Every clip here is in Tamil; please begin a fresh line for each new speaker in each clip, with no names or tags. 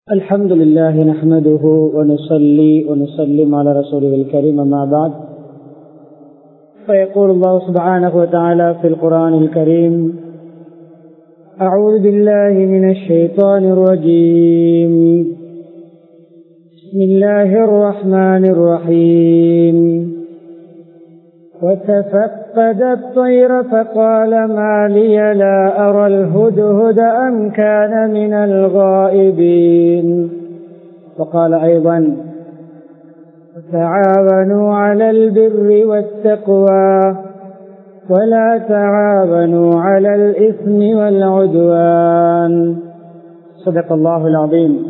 الحمد لله نحمده ونصلي ونسلم على رسوله الكريم ما بعد فيقول الله سبحانه وتعالى في القرآن الكريم أعوذ بالله من الشيطان الرجيم بسم الله الرحمن الرحيم وتفقد الطير فقال ما لي لا أرى الهدهد أم كان من الغائبين وقال أيضا تعاونوا على البر والتقوى ولا تعاونوا على الإثم والعدوان صدق الله العظيم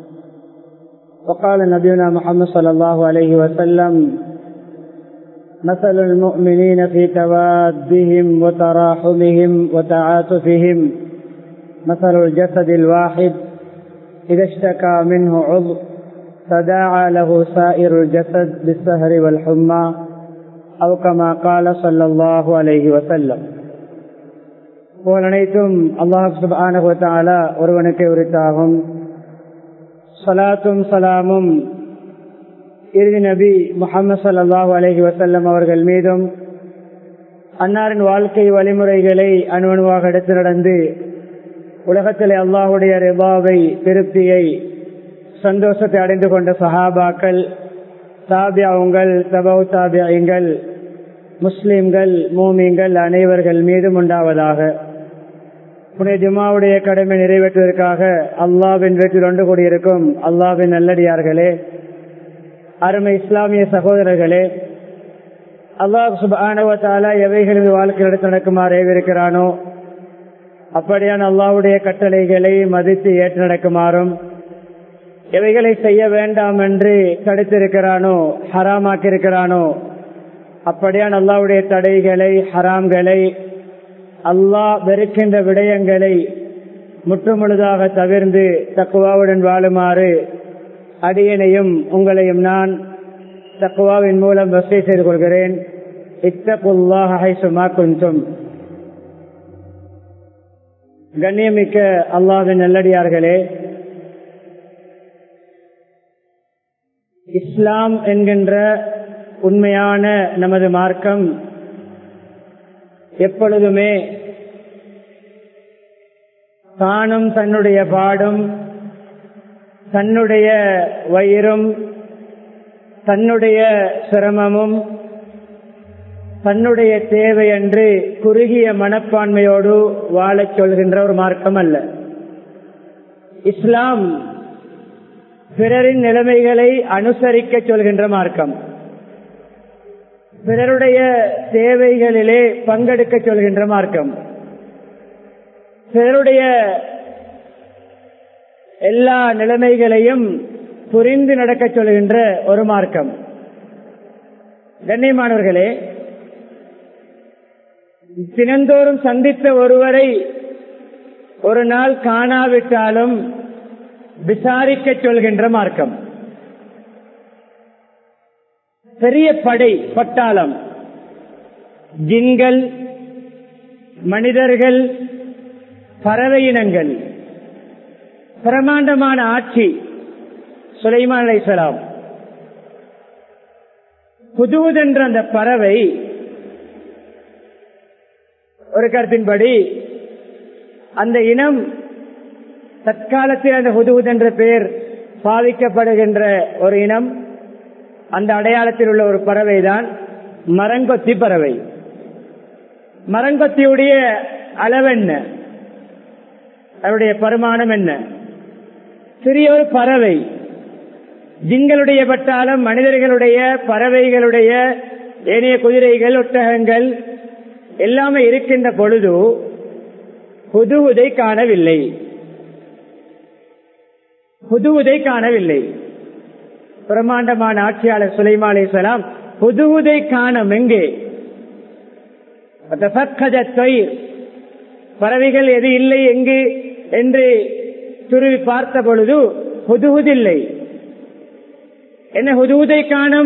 وقال نبينا محمد صلى الله عليه وسلم مثل المؤمنين في توادهم وتراحمهم وتعاطفهم مثل الجسد الواحد إذا اشتكى منه عضو تداعى له سائر الجسد بالسهر والحمى أو كما قال صلى الله عليه وسلم புகழனைத்தும் அல்லாஹ் சுபானகுவத்தாலா ஒருவனுக்கு உரித்தாகும் சலாத்தும் சலாமும் இறுதி நபி முகமது சல்லாஹூ அலஹி வசல்லம் அவர்கள் மீதும் அன்னாரின் வாழ்க்கை வழிமுறைகளை அணுவணுவாக எடுத்து நடந்து உலகத்திலே அல்லாஹுடைய ரிபாவை திருப்தியை சந்தோஷத்தை அடைந்து கொண்ட சஹாபாக்கள் தாபியாவுங்கள் தபவு தாபியங்கள் முஸ்லிம்கள் மூமிங்கள் அனைவர்கள் மீதும் உண்டாவதாக புனே ஜுமாவுடைய கடமை நிறைவேற்றுவதற்காக அல்லாவின் வீட்டில் ஒன்று கூடியிருக்கும் அல்லாவின் நல்லடியார்களே அருமை இஸ்லாமிய சகோதரர்களே அல்லாஹ் சுபானவத்தாலா எவைகளின் வாழ்க்கை எடுத்து நடக்குமாறு ஏவிருக்கிறானோ அப்படியான அல்லாவுடைய கட்டளைகளை மதித்து ஏற்று நடக்குமாறும் எவைகளை செய்ய வேண்டாம் என்று தடுத்திருக்கிறானோ ஹராமாக்கியிருக்கிறானோ அப்படியான அல்லாவுடைய தடைகளை ஹராம்களை அல்லாஹ் வெறுக்கின்ற விடயங்களை முற்றுமுழுதாக தவிர்ந்து தக்குவாவுடன் வாழுமாறு அடியனையும் உங்களையும் நான் தக்குவாவின் மூலம் வசதி செய்து கொள்கிறேன் இத்தகுல்லாஹுமா கொஞ்சம் கண்ணியமிக்க அல்லாவின் நல்லடியார்களே இஸ்லாம் என்கின்ற உண்மையான நமது மார்க்கம் எப்பொழுதுமே தானும் தன்னுடைய பாடும் தன்னுடைய வயிறும் தன்னுடைய சிரமமும் தன்னுடைய தேவை என்று குறுகிய மனப்பான்மையோடு வாழச் சொல்கின்ற ஒரு மார்க்கம் அல்ல இஸ்லாம் பிறரின் நிலைமைகளை அனுசரிக்க சொல்கின்ற மார்க்கம் பிறருடைய தேவைகளிலே பங்கெடுக்க சொல்கின்ற மார்க்கம் பிறருடைய எல்லா நிலைமைகளையும் புரிந்து நடக்க சொல்கின்ற ஒரு மார்க்கம் கண்ணியமானவர்களே தினந்தோறும் சந்தித்த ஒருவரை ஒரு நாள் காணாவிட்டாலும் விசாரிக்க சொல்கின்ற மார்க்கம் பெரிய படை பட்டாளம் ஜின்கள் மனிதர்கள் பறவை இனங்கள் பிரமாண்டமான ஆட்சி சுலைமான் அலைசலாம் புதுவுத் என்ற அந்த பறவை ஒரு கருத்தின்படி அந்த இனம் தற்காலத்தில் அந்த ஹுதுவுத் என்ற பெயர் பாவிக்கப்படுகின்ற ஒரு இனம் அந்த அடையாளத்தில் உள்ள ஒரு பறவை தான் மரங்கொத்தி பறவை மரங்கொத்தியுடைய அளவென்ன அதனுடைய பரிமாணம் என்ன சிறிய ஒரு பறவை ஜிங்களுடைய பட்டாளம் மனிதர்களுடைய பறவைகளுடைய ஏனைய குதிரைகள் ஒட்டகங்கள் எல்லாமே இருக்கின்ற பொழுது புதுவுதை காணவில்லை புதுவுதை காணவில்லை பிரம்மாண்டமான ஆட்சியாளர் சுலைமா அலிசலாம் புதுவுதை காணும் எங்கே பறவைகள் எது இல்லை எங்கு என்று துருவி பார்த்த பொழுது புதுவுதில்லை என்ன ஹுதூதை காணும்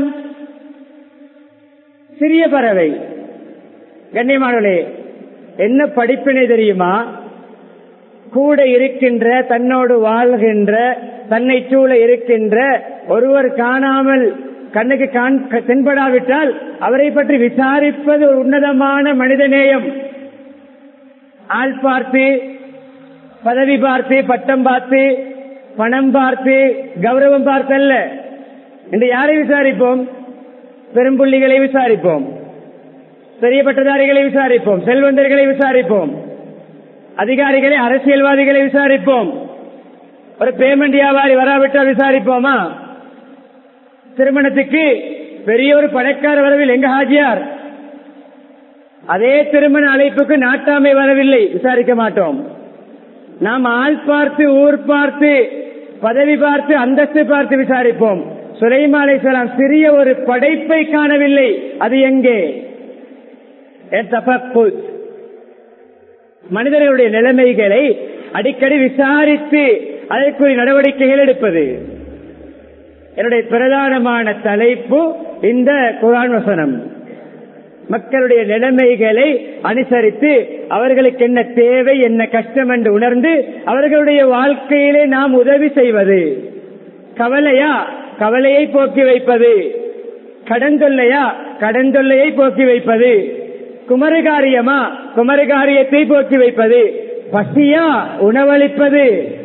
சிறிய பறவை கண்ணியமானவர்களே என்ன படிப்பினை தெரியுமா கூட இருக்கின்ற தன்னோடு வாழ்கின்ற தன்னை சூழ இருக்கின்ற ஒருவர் காணாமல் கண்ணுக்கு காண் தென்படாவிட்டால் அவரை பற்றி விசாரிப்பது ஒரு உன்னதமான மனிதநேயம் ஆள் பார்த்து பதவி பார்த்து பட்டம் பார்த்து பணம் பார்த்து கௌரவம் பார்த்தல்ல என்று யாரை விசாரிப்போம் பெரும்புள்ளிகளை விசாரிப்போம் பெரிய பட்டதாரிகளை விசாரிப்போம் செல்வந்தர்களை விசாரிப்போம் அதிகாரிகளை அரசியல்வாதிகளை விசாரிப்போம் ஒரு பேமெண்ட் வியாபாரி வராவிட்டால் விசாரிப்போமா திருமணத்துக்கு பெரிய ஒரு பணக்கார வரவில் எங்க ஹாஜியார் அதே திருமண அழைப்புக்கு நாட்டாமை வரவில்லை விசாரிக்க மாட்டோம் நாம் ஆள் பார்த்து ஊர் பார்த்து பதவி பார்த்து அந்தஸ்து பார்த்து விசாரிப்போம் சுலைமா அலைசலாம் சிறிய ஒரு படைப்பை காணவில்லை அது எங்கே மனிதர்களுடைய நிலைமைகளை அடிக்கடி விசாரித்து அதற்குரிய நடவடிக்கைகள் எடுப்பது என்னுடைய பிரதானமான தலைப்பு இந்த குரான் வசனம் மக்களுடைய நிலைமைகளை அனுசரித்து அவர்களுக்கு என்ன தேவை என்ன கஷ்டம் என்று உணர்ந்து அவர்களுடைய வாழ்க்கையிலே நாம் உதவி செய்வது கவலையா கவலையை போக்கி வைப்பது கடந்தொல்லையா கடந்தொல்லையை போக்கி வைப்பது குமரகாரியமா குமரகாரியத்தை போக்கி வைப்பது பசியா உணவளிப்பது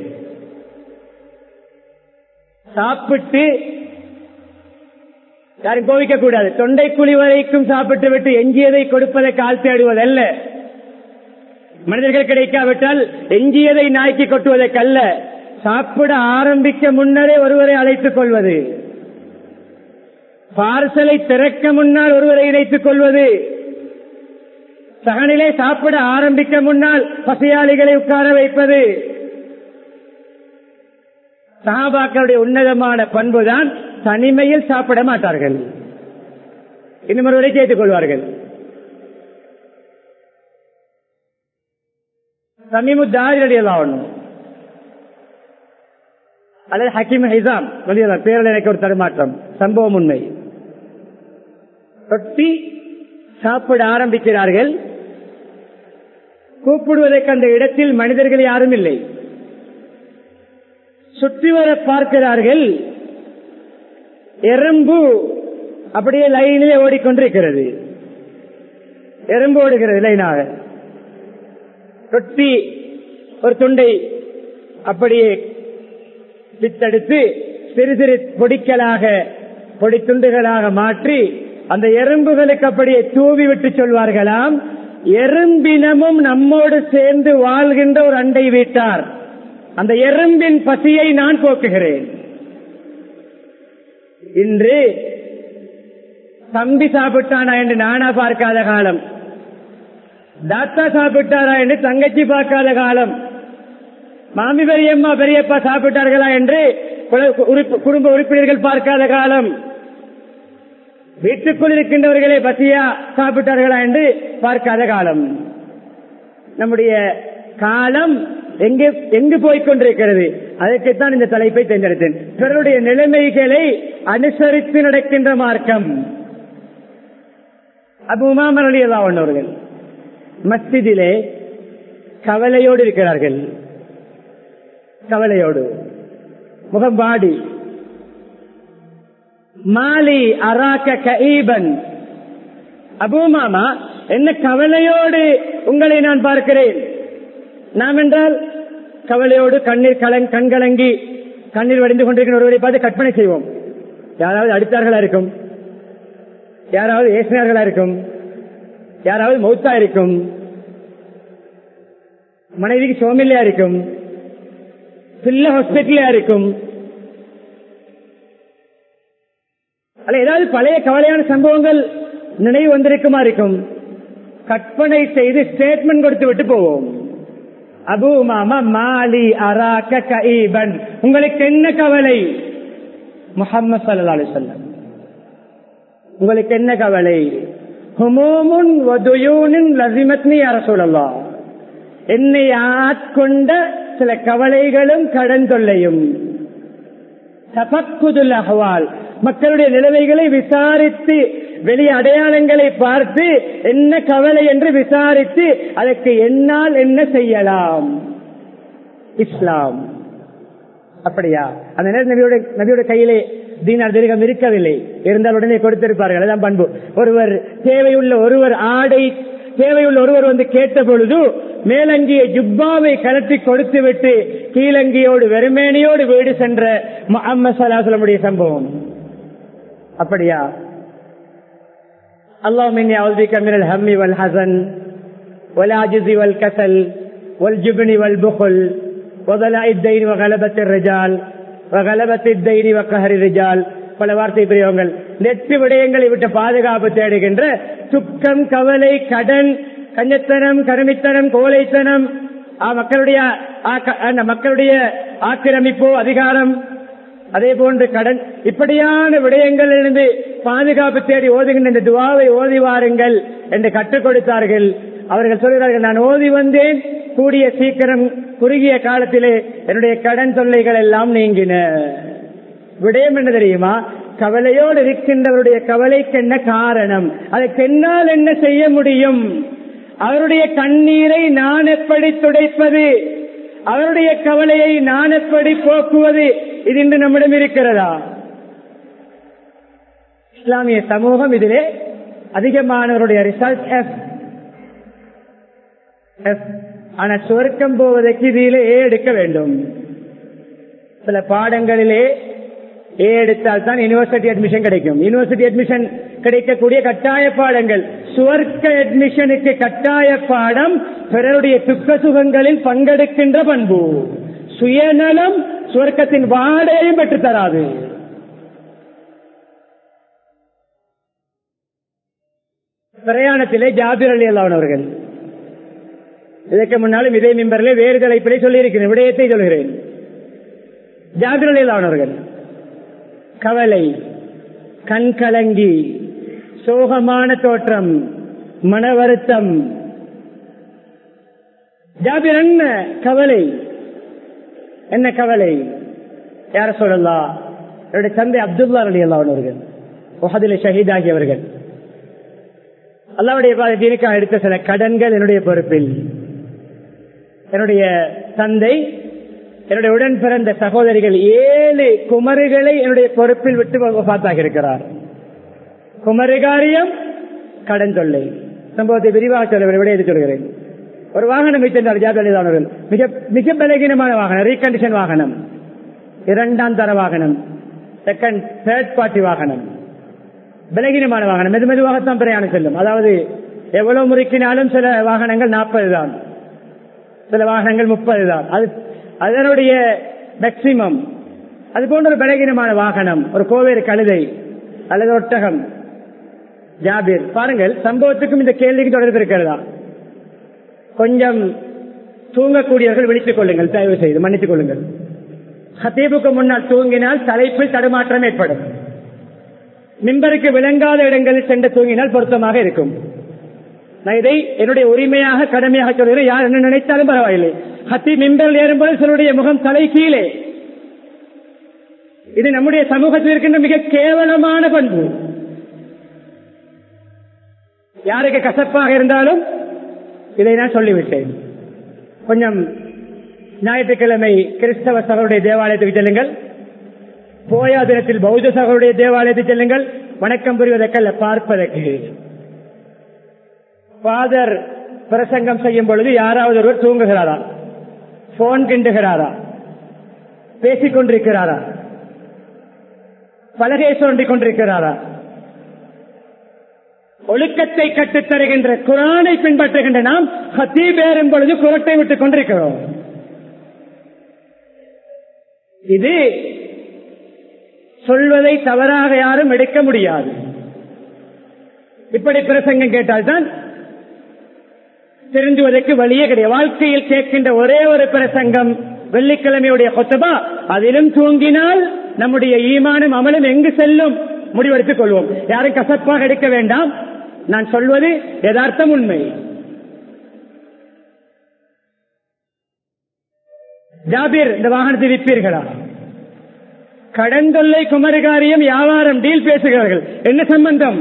சாப்பிட்டு யாரும் கோவிக்க கூடாது தொண்டை குழி வரைக்கும் சாப்பிட்டு விட்டு எஞ்சியதை கொடுப்பதை கால் தேடுவதல்ல மனிதர்கள் கிடைக்காவிட்டால் எஞ்சியதை நாய்க்கு கொட்டுவதற்கல்ல சாப்பிட ஆரம்பிக்க முன்னரே ஒருவரை அழைத்துக் கொள்வது பார்சலை திறக்க முன்னால் ஒருவரை இணைத்துக் கொள்வது சகனிலே சாப்பிட ஆரம்பிக்க முன்னால் பசியாளிகளை உட்கார வைப்பது சகாபாக்களுடைய உன்னதமான பண்புதான் தனிமையில் சாப்பிட மாட்டார்கள் இன்னும் ஒருவரை கேட்டுக் கொள்வார்கள் சமீமுத்தாரிலாம் அல்லது ஹக்கீம் ஹிசாம் பேரில் எனக்கு ஒரு தடுமாற்றம் சம்பவம் உண்மை ரொட்டி சாப்பிட ஆரம்பிக்கிறார்கள் கூப்பிடுவதற்கு அந்த இடத்தில் மனிதர்கள் யாரும் இல்லை சுற்றி வர பார்க்கிறார்கள் எறும்பு அப்படியே லைனிலே ஓடிக்கொண்டிருக்கிறது எறும்பு ஓடுகிறது லைனாக ரொட்டி ஒரு துண்டை அப்படியே பித்தெடுத்து சிறு சிறு பொடிக்களாக பொடி துண்டுகளாக மாற்றி அந்த எறும்புகளுக்கு அப்படியே தூவி விட்டு சொல்வார்களாம் எறும்பினமும் நம்மோடு சேர்ந்து வாழ்கின்ற ஒரு அண்டை வீட்டார் அந்த எறும்பின் பசியை நான் போக்குகிறேன் இன்று தம்பி சாப்பிட்டானா என்று நானா பார்க்காத காலம் தாத்தா சாப்பிட்டாரா என்று தங்கச்சி பார்க்காத காலம் மாமி பெரியம்மா பெரியப்பா சாப்பிட்டார்களா என்று குடும்ப உறுப்பினர்கள் பார்க்காத காலம் வீட்டுக்குள் இருக்கின்றவர்களே பசியா சாப்பிட்டார்களா என்று பார்க்காத காலம் நம்முடைய காலம் எங்கு எங்கு போய்கொண்டிருக்கிறது அதற்குத்தான் இந்த தலைப்பை தேர்ந்தெடுத்தேன் பிறருடைய நிலைமைகளை அனுசரித்து நடக்கின்ற மார்க்கம் அபு உமாமர் அலி அவர்கள் மஸ்ஜிதிலே கவலையோடு இருக்கிறார்கள் கவலையோடு முகம்பாடி மாலி அராக்க கஈபன் அபூமாமா என்ன கவலையோடு உங்களை நான் பார்க்கிறேன் நாம் என்றால் கவலையோடு கண்ணீர் கலங் கண்கலங்கி கண்ணீர் வடிந்து கொண்டிருக்கிற ஒருவரை பார்த்து கற்பனை செய்வோம் யாராவது அடித்தார்களா இருக்கும் யாராவது ஏசினார்களா இருக்கும் யாராவது மௌத்தா இருக்கும் மனைவிக்கு சோமில்லையா இருக்கும் பிள்ளை ஹாஸ்பிட்டலா இருக்கும் அல்ல ஏதாவது பழைய கவலையான சம்பவங்கள் நினைவு வந்திருக்குமா இருக்கும் கற்பனை செய்து ஸ்டேட்மெண்ட் கொடுத்து விட்டு போவோம் அபு மாமா மாலி அராக்க கஈபன் உங்களுக்கு என்ன கவலை முகமது சல்லா அலிசல்லம் உங்களுக்கு என்ன கவலை ஹுமோமுன் வதுயூனின் லசிமத்னி அரசுலல்லா என்னை ஆட்கொண்ட சில கவலைகளும் கடன் தொல்லையும் தபக்குதுல் அஹ்வால் மக்களுடைய நிலைமைகளை விசாரித்து வெளி அடையாளங்களை பார்த்து என்ன கவலை என்று விசாரித்து அதற்கு என்னால் என்ன செய்யலாம் இஸ்லாம் அப்படியா அந்த நேரம் நபியோட நபியோட கையிலே தீனார் திருகம் இருக்கவில்லை இருந்தால் உடனே கொடுத்திருப்பார்கள் அதான் பண்பு ஒருவர் தேவையுள்ள ஒருவர் ஆடை தேவையுள்ள ஒருவர் வந்து கேட்ட பொழுது மேலங்கிய ஜுப்பாவை கலட்டி கொடுத்து விட்டு கீழங்கியோடு வெறுமேனியோடு வீடு சென்ற முகம்மது சலாசலமுடைய சம்பவம் அப்படியா اللهم اني اعوذ بك من الهم والحزن والعجز والكسل والجبن والبخل وضلاء الدين وغلبة الرجال وغلبة الدين وقهر الرجال பல வார்த்தை பிரியவங்கள் நெட்டு விடயங்களை விட்டு பாதுகாப்பு தேடுகின்ற துக்கம் கவலை கடன் கஞ்சத்தனம் கருமித்தனம் கோலைத்தனம் மக்களுடைய அந்த மக்களுடைய ஆக்கிரமிப்பு அதிகாரம் அதே போன்று கடன் இப்படியான விடயங்களிலிருந்து பாதுகாப்பு தேடி ஓதுகின்ற இந்த துவாவை ஓதி வாருங்கள் என்று கற்றுக் கொடுத்தார்கள் அவர்கள் சொல்கிறார்கள் நான் ஓதி வந்தேன் கூடிய சீக்கிரம் குறுகிய காலத்திலே என்னுடைய கடன் தொல்லைகள் எல்லாம் நீங்கின விடயம் என்ன தெரியுமா கவலையோடு இருக்கின்றவருடைய கவலைக்கு என்ன காரணம் அதற்கு என்னால் என்ன செய்ய முடியும் அவருடைய கண்ணீரை நான் எப்படி துடைப்பது அவருடைய கவலையை நான் எப்படி போக்குவது இது இன்று நம்மிடம் இருக்கிறதா இஸ்லாமிய சமூகம் இதிலே அதிகமானவருடைய ரிசல்ட் எஸ் எஸ் ஆனா சுவர்க்கம் போவதற்கு இதிலே ஏ எடுக்க வேண்டும் சில பாடங்களிலே ஏ எடுத்தால் தான் யூனிவர்சிட்டி அட்மிஷன் கிடைக்கும் யூனிவர்சிட்டி அட்மிஷன் கிடைக்கக்கூடிய கட்டாய பாடங்கள் சுவர்க்க அட்மிஷனுக்கு கட்டாய பாடம் பிறருடைய துக்க சுகங்களில் பங்கெடுக்கின்ற பண்பு சுயநலம் சுவர்க்கத்தின் வாடையும் பெற்று தராது பிரயாணத்திலே ஜாபிர் அலி அல்லாவன் இதற்கு முன்னாலும் இதே மிம்பரிலே வேறு தலைப்பிலே சொல்லியிருக்கிறேன் விடயத்தை சொல்கிறேன் ஜாபிர் அலி அல்லாவன் கவலை கண் கலங்கி சோகமான தோற்றம் மன வருத்தம் ஜாபிர் என்ன கவலை என்ன கவலை யார சொல்லலாம் என்னுடைய தந்தை அப்துல்லா அலி அல்லாவர்கள் உஹதிலே ஷஹீதாகியவர்கள் அல்லாவுடைய தீனுக்காக எடுத்த சில கடன்கள் என்னுடைய பொறுப்பில் என்னுடைய தந்தை என்னுடைய உடன் பிறந்த சகோதரிகள் ஏழு குமரிகளை என்னுடைய பொறுப்பில் விட்டு பார்த்தாக இருக்கிறார் குமரிகாரியம் கடன் தொல்லை சம்பவத்தை விரிவாக சொல்ல விட எது சொல்கிறேன் ஒரு வாகனம் வைத்திருந்தார் ஜாதலிதானவர்கள் மிக மிக பலகீனமான வாகனம் ரீகண்டிஷன் வாகனம் இரண்டாம் தர வாகனம் செகண்ட் தேர்ட் பார்ட்டி வாகனம் பலகீனமான வாகனம் மெது மெதுவாகத்தான் பிரயாணம் செல்லும் அதாவது எவ்வளவு முறுக்கினாலும் சில வாகனங்கள் நாற்பது தான் சில வாகனங்கள் முப்பது தான் அது அதனுடைய மேக்சிமம் அது போன்ற ஒரு பலகீனமான வாகனம் ஒரு கோவேறு கழுதை அல்லது ஒட்டகம் ஜாபீர் பாருங்கள் சம்பவத்துக்கும் இந்த கேள்விக்கு தொடர்பு இருக்கிறதா கொஞ்சம் தூங்கக்கூடியவர்கள் விழித்துக் கொள்ளுங்கள் தயவு செய்து மன்னித்துக் கொள்ளுங்கள் ஹத்தீபுக்கு முன்னால் தூங்கினால் தலைப்பில் தடுமாற்றம் ஏற்படும் மிம்பருக்கு விளங்காத இடங்களில் சென்று தூங்கினால் பொருத்தமாக இருக்கும் நான் இதை என்னுடைய உரிமையாக கடமையாக சொல்கிறேன் யார் என்ன நினைத்தாலும் பரவாயில்லை ஹத்தி மிம்பரில் ஏறும்போது சிலருடைய முகம் தலை கீழே இது நம்முடைய சமூகத்தில் இருக்கின்ற மிக கேவலமான பண்பு யாருக்கு கசப்பாக இருந்தாலும் இதை நான் சொல்லிவிட்டேன் கொஞ்சம் ஞாயிற்றுக்கிழமை கிறிஸ்தவ சகோடைய தேவாலயத்துக்கு செல்லுங்கள் போயா தினத்தில் பௌத்த சகோடைய தேவாலயத்துக்கு செல்லுங்கள் வணக்கம் புரிவதற்கல்ல பார்ப்பதற்கு ஃபாதர் பிரசங்கம் செய்யும் பொழுது யாராவது ஒருவர் தூங்குகிறாரா போன் கிண்டுகிறாரா பேசிக் கொண்டிருக்கிறாரா பலகை சுரண்டிக் கொண்டிருக்கிறாரா ஒழுக்கத்தை கற்றுத் தருகின்ற குரானை பின்பற்றுகின்ற நாம் ஹத்தீப் ஏறும் பொழுது குரட்டை விட்டுக் கொண்டிருக்கிறோம் இது சொல்வதை தவறாக யாரும் எடுக்க முடியாது இப்படி பிரசங்கம் கேட்டால்தான் தெரிஞ்சுவதற்கு வழியே கிடையாது வாழ்க்கையில் கேட்கின்ற ஒரே ஒரு பிரசங்கம் வெள்ளிக்கிழமையுடைய கொத்தபா அதிலும் தூங்கினால் நம்முடைய ஈமானும் அமலும் எங்கு செல்லும் முடிவெடுத்துக் கொள்வோம் யாரும் கசப்பாக எடுக்க வேண்டாம் நான் சொல்வது யதார்த்தம் உண்மை ஜாபீர் இந்த வாகனத்தை விற்பீர்களா கடன் தொல்லை குமரிகாரியம் வியாபாரம் டீல் பேசுகிறார்கள் என்ன சம்பந்தம்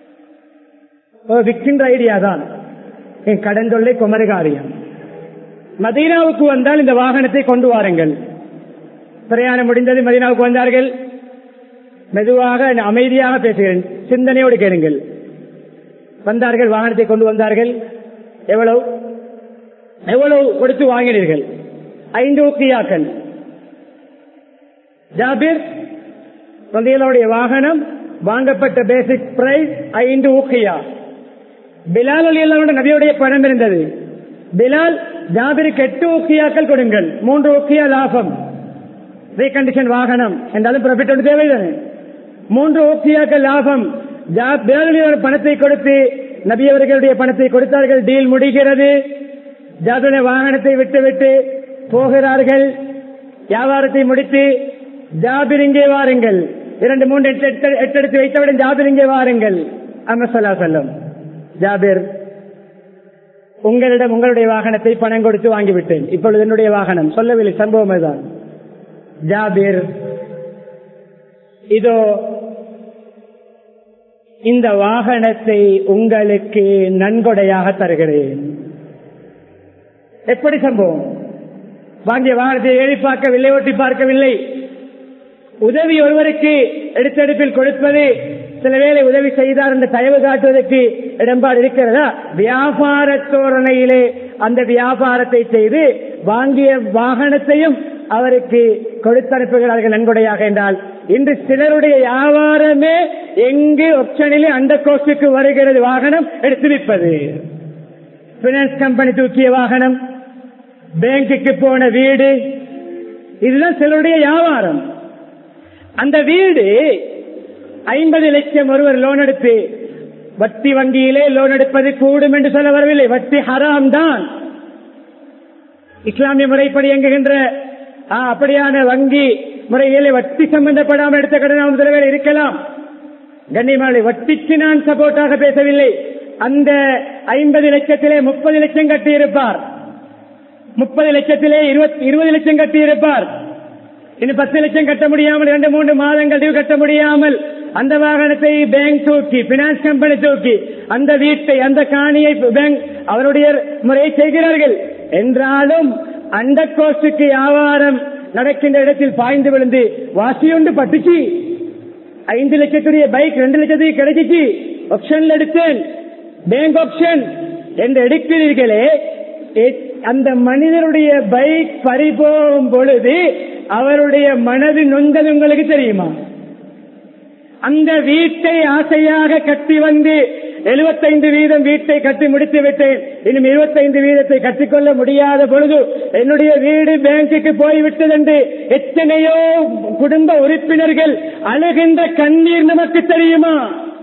விற்கின்ற ஐடியா தான் என் கடன் தொல்லை குமரிகாரியம் மதீனாவுக்கு வந்தால் இந்த வாகனத்தை கொண்டு வாருங்கள் பிரயாணம் முடிந்தது மதீனாவுக்கு வந்தார்கள் மெதுவாக அமைதியாக பேசுகிறேன் சிந்தனையோடு கேளுங்கள் வந்தார்கள் வாகனத்தை கொண்டு வந்தார்கள் எவ்வளவு எவ்வளவு கொடுத்து வாங்கினீர்கள் ஐந்து ஊக்கியாக்கள் ஜாபிர் குழந்தைகளுடைய வாகனம் வாங்கப்பட்ட பேசிக் பிரைஸ் ஐந்து ஊக்கியா பிலால் அலி அல்லாவோட நபியுடைய பணம் இருந்தது பிலால் ஜாபிருக்கு எட்டு ஊக்கியாக்கள் கொடுங்கள் மூன்று ஊக்கியா லாபம் ரீகண்டிஷன் வாகனம் என்றாலும் ப்ராஃபிட் ஒன்று தேவைதானே மூன்று ஊக்கியாக்கள் லாபம் பிலால் அலி பணத்தை கொடுத்து நபி அவர்களுடைய பணத்தை கொடுத்தார்கள் டீல் முடிகிறது ஜாபிர வாகனத்தை விட்டு விட்டு போகிறார்கள் வியாபாரத்தை முடித்து ஜாபிர் இங்கே வாருங்கள் இரண்டு மூன்று எட்டு எட்டு- எட்டு எடுத்து வைத்தவுடன் ஜாபிர் இங்கே வாருங்கள் அமசல்லா செல்லம் ஜாபிர் உங்களிடம் உங்களுடைய வாகனத்தை பணம் கொடுத்து வாங்கிவிட்டேன் இப்பொழுது என்னுடைய வாகனம் சொல்லவில்லை சம்பவம் அதுதான் ஜாபிர் இதோ இந்த வாகனத்தை உங்களுக்கு நன்கொடையாக தருகிறேன் எப்படி சம்பவம் வாங்கிய வாகனத்தை ஏறி பார்க்கவில்லை ஓட்டி பார்க்கவில்லை உதவி ஒருவருக்கு எடுத்தெடுப்பில் கொடுப்பது சில வேளை உதவி செய்தார் என்ற தயவு காட்டுவதற்கு இடம்பாடு இருக்கிறதா வியாபார தோரணையிலே அந்த வியாபாரத்தை செய்து வாங்கிய வாகனத்தையும் அவருக்கு கொடுத்து அனுப்புகிறார்கள் நன்கொடையாக என்றால் இன்று சிலருடைய வியாபாரமே எங்கு ஆப்ஷனிலே அந்த கோஸ்டுக்கு வருகிறது வாகனம் எடுத்து விற்பது பினான்ஸ் கம்பெனி தூக்கிய வாகனம் பேங்குக்கு போன வீடு இதுதான் சிலருடைய வியாபாரம் அந்த வீடு ஐம்பது லட்சம் ஒருவர் லோன் எடுத்து வட்டி வங்கியிலே லோன் எடுப்பது கூடும் என்று சொல்ல வரவில்லை வட்டி ஹராம் தான் இஸ்லாமிய முறைப்படி இயங்குகின்ற ஆ, அப்படியான வங்கி முறையிலே வட்டி சம்பந்தப்படாமல் எடுத்த கடன் சில பேர் இருக்கலாம் கண்ணியமாளி வட்டிக்கு நான் சப்போர்ட்டாக பேசவில்லை அந்த ஐம்பது லட்சத்திலே முப்பது லட்சம் கட்டியிருப்பார் முப்பது லட்சத்திலே இருபத்தி இருபது லட்சம் கட்டியிருப்பார் இன்னும் பத்து லட்சம் கட்ட முடியாமல் இரண்டு மூன்று மாதங்கள் டியூ கட்ட முடியாமல் அந்த வாகனத்தை பேங்க் தூக்கி பினான்ஸ் கம்பெனி தூக்கி அந்த வீட்டை அந்த காணியை பேங்க் அவருடைய முறையை செய்கிறார்கள் என்றாலும் அந்த கோஸ்டுக்கு வியாபாரம் நடக்கின்ற இடத்தில் பாய்ந்து விழுந்து வாசியொண்டு பட்டுச்சு ஐந்து லட்சத்துடைய பைக் ரெண்டு லட்சத்துக்கு கிடைச்சிச்சு ஆப்ஷன்ல எடுத்தேன் பேங்க் ஆப்ஷன் என்று எடுக்கிறீர்களே எ- அந்த மனிதருடைய பைக் பறிபோகும் பொழுது அவருடைய மனது நொந்தது உங்களுக்கு தெரியுமா அந்த வீட்டை ஆசையாக கட்டி வந்து 75 வீதம் வீட்டை கட்டி முடித்து விட்டேன் இன்னும் 25 வீதத்தை கட்டிக்கொள்ள முடியாத பொழுது என்னுடைய வீடு பேங்குக்கு போய்விட்டது என்று எத்தனையோ குடும்ப உறுப்பினர்கள் அழுகின்ற கண்ணீர் நமக்கு தெரியுமா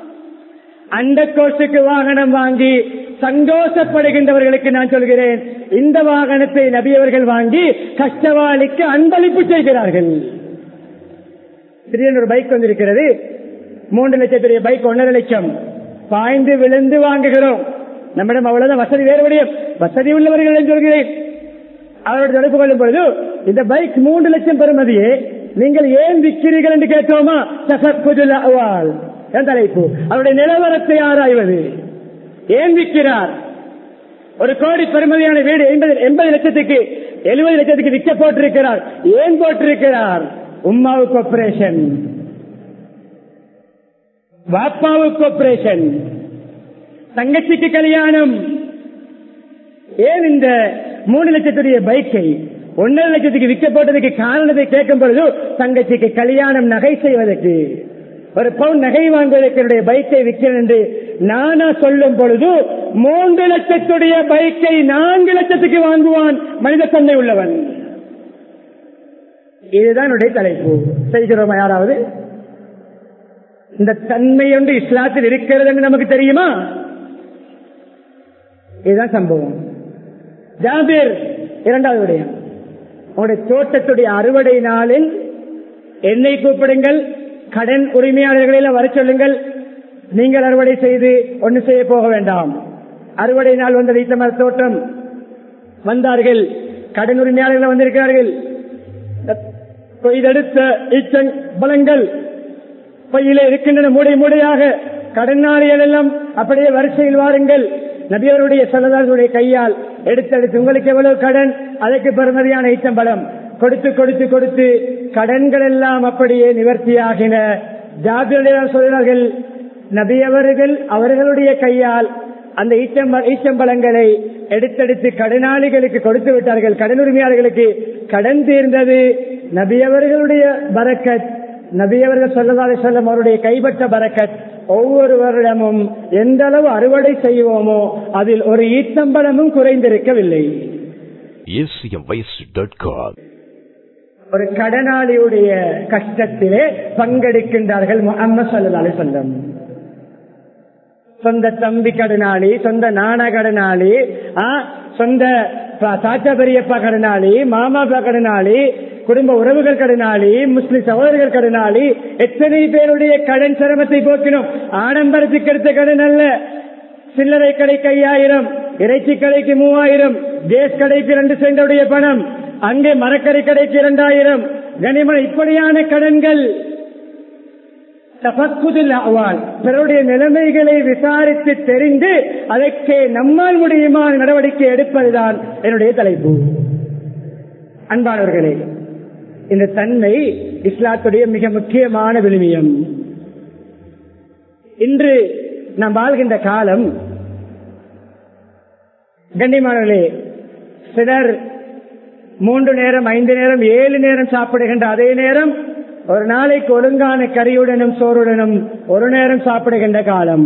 அந்த கோஷுக்கு வாகனம் வாங்கி சந்தோஷப்படுகின்றவர்களுக்கு நான் சொல்கிறேன் இந்த வாகனத்தை நபியவர்கள் வாங்கி கஷ்டவாளிக்கு அன்பளிப்பு செய்கிறார்கள் திடீர்னு ஒரு பைக் வந்திருக்கிறது மூன்று லட்சத்துடைய பைக் ஒன்றரை லட்சம் பாய்ந்து விழுந்து வாங்குகிறோம் நம்மிடம் அவ்வளவுதான் வசதி வேறுபடிய வசதி உள்ளவர்கள் என்று சொல்கிறேன் அவரோட தொடர்பு கொள்ளும் பொழுது இந்த பைக் மூன்று லட்சம் பெறுமதியே நீங்கள் ஏன் விற்கிறீர்கள் என்று கேட்டோமா தசக்குஜுல் அவால் என் தலைப்பு அவருடைய நிலவரத்தை ஆராய்வது ஏன் விற்கிறார் ஒரு கோடி பெருமதியான வீடு எண்பது எண்பது லட்சத்துக்கு எழுபது லட்சத்துக்கு விற்க போட்டிருக்கிறார் ஏன் போட்டிருக்கிறார் உம்மாவுக்கு ஆபரேஷன் வாப்பாவுக்கு ஆபரேஷன் தங்கச்சிக்கு கல்யாணம் ஏன் இந்த மூணு லட்சத்துடைய பைக்கை ஒன்னரை லட்சத்துக்கு விற்க போட்டதுக்கு காரணத்தை கேட்கும் பொழுது தங்கச்சிக்கு கல்யாணம் நகை செய்வதற்கு ஒரு பவுன் நகை வாங்குவதற்கு என்னுடைய பைக்கை விற்கிறேன் என்று நானா சொல்லும் பொழுது மூன்று லட்சத்துடைய பைக்கை நான்கு லட்சத்துக்கு வாங்குவான் மனித தன்மை உள்ளவன் இதுதான் என்னுடைய தலைப்பு செய்கிறோமா யாராவது இந்த தன்மை ஒன்று இஸ்லாத்தில் இருக்கிறது என்று நமக்கு தெரியுமா இதுதான் சம்பவம் ஜாபீர் இரண்டாவது விடயம் உங்களுடைய தோட்டத்துடைய அறுவடை நாளில் என்னை கூப்பிடுங்கள் கடன் உரிமையாளர்களில் வர சொல்லுங்கள் நீங்கள் அறுவடை செய்து ஒன்று செய்ய போக வேண்டாம் அறுவடை நாள் வந்த வைத்த மர தோட்டம் வந்தார்கள் கடன் உரிமையாளர்கள் வந்திருக்கிறார்கள் கொய்தெடுத்த ஈச்சங் பலங்கள் பையிலே இருக்கின்றன மூடை மூடையாக கடனாளிகள் எல்லாம் அப்படியே வரிசையில் வாருங்கள் நபியருடைய சலதாருடைய கையால் எடுத்தெடுத்து உங்களுக்கு எவ்வளவு கடன் அதற்கு பெறுமதியான ஈச்சம்பழம் கொடுத்து கொடுத்து கொடுத்து கடன்கள் எல்லாம் அப்படியே நிவர்த்தியாகின ஜாபியுடைய சொல்கிறார்கள் நபியவர்கள் அவர்களுடைய கையால் அந்த ஈச்சம்ப ஈச்சம்பழங்களை எடுத்தெடுத்து கடனாளிகளுக்கு கொடுத்து விட்டார்கள் கடன் உரிமையாளர்களுக்கு கடன் தீர்ந்தது நபியவர்களுடைய பரக்கத் நபியவர்கள் சொல்லதாலே சொல்லும் அவருடைய கைப்பற்ற பரக்கத் ஒவ்வொரு வருடமும் எந்த அளவு அறுவடை செய்வோமோ அதில் ஒரு ஈச்சம்பழமும் குறைந்திருக்கவில்லை
acmvoice.com.
ஒரு கடனாளியுடைய கஷ்டத்திலே பங்கெடுக்கின்றார்கள் முகம்மது சல்லா சொல்லம் சொந்த தம்பி கடனாளி சொந்த நாண கடனாளி ஆ, சொந்த ப- தாத்தா பெரியப்பா கடனாளி மாமாப்பா கடனாளி குடும்ப உறவுகள் கடனாளி முஸ்லிம் சகோதரர்கள் கடனாளி எத்தனை பேருடைய கடன் சிரமத்தை போக்கினோம் ஆடம்பரத்துக்கு எடுத்த கடன் அல்ல சில்லறை கடைக்கு ஐயாயிரம் இறைச்சி கடைக்கு மூவாயிரம் கேஸ் கடைக்கு ரெண்டு சென்டுடைய பணம் அங்கே மரக்கறி கடைக்கு இரண்டாயிரம் கனிமன் இப்படியான கடன்கள் தபக்குதில் அவால் பிறருடைய நிலைமைகளை விசாரித்து தெரிந்து அதற்கு நம்மால் முடியுமான நடவடிக்கை எடுப்பதுதான் என்னுடைய தலைப்பு அன்பானவர்களே இந்த தன்மை இஸ்லாத்துடைய மிக முக்கியமான விழுமியம் இன்று நாம் வாழ்கின்ற காலம் கண்ணியமானவர்களே சிலர் மூன்று நேரம் ஐந்து நேரம் ஏழு நேரம் சாப்பிடுகின்ற அதே நேரம் ஒரு நாளைக்கு ஒழுங்கான கறியுடனும் சோறுடனும் ஒரு நேரம் சாப்பிடுகின்ற காலம்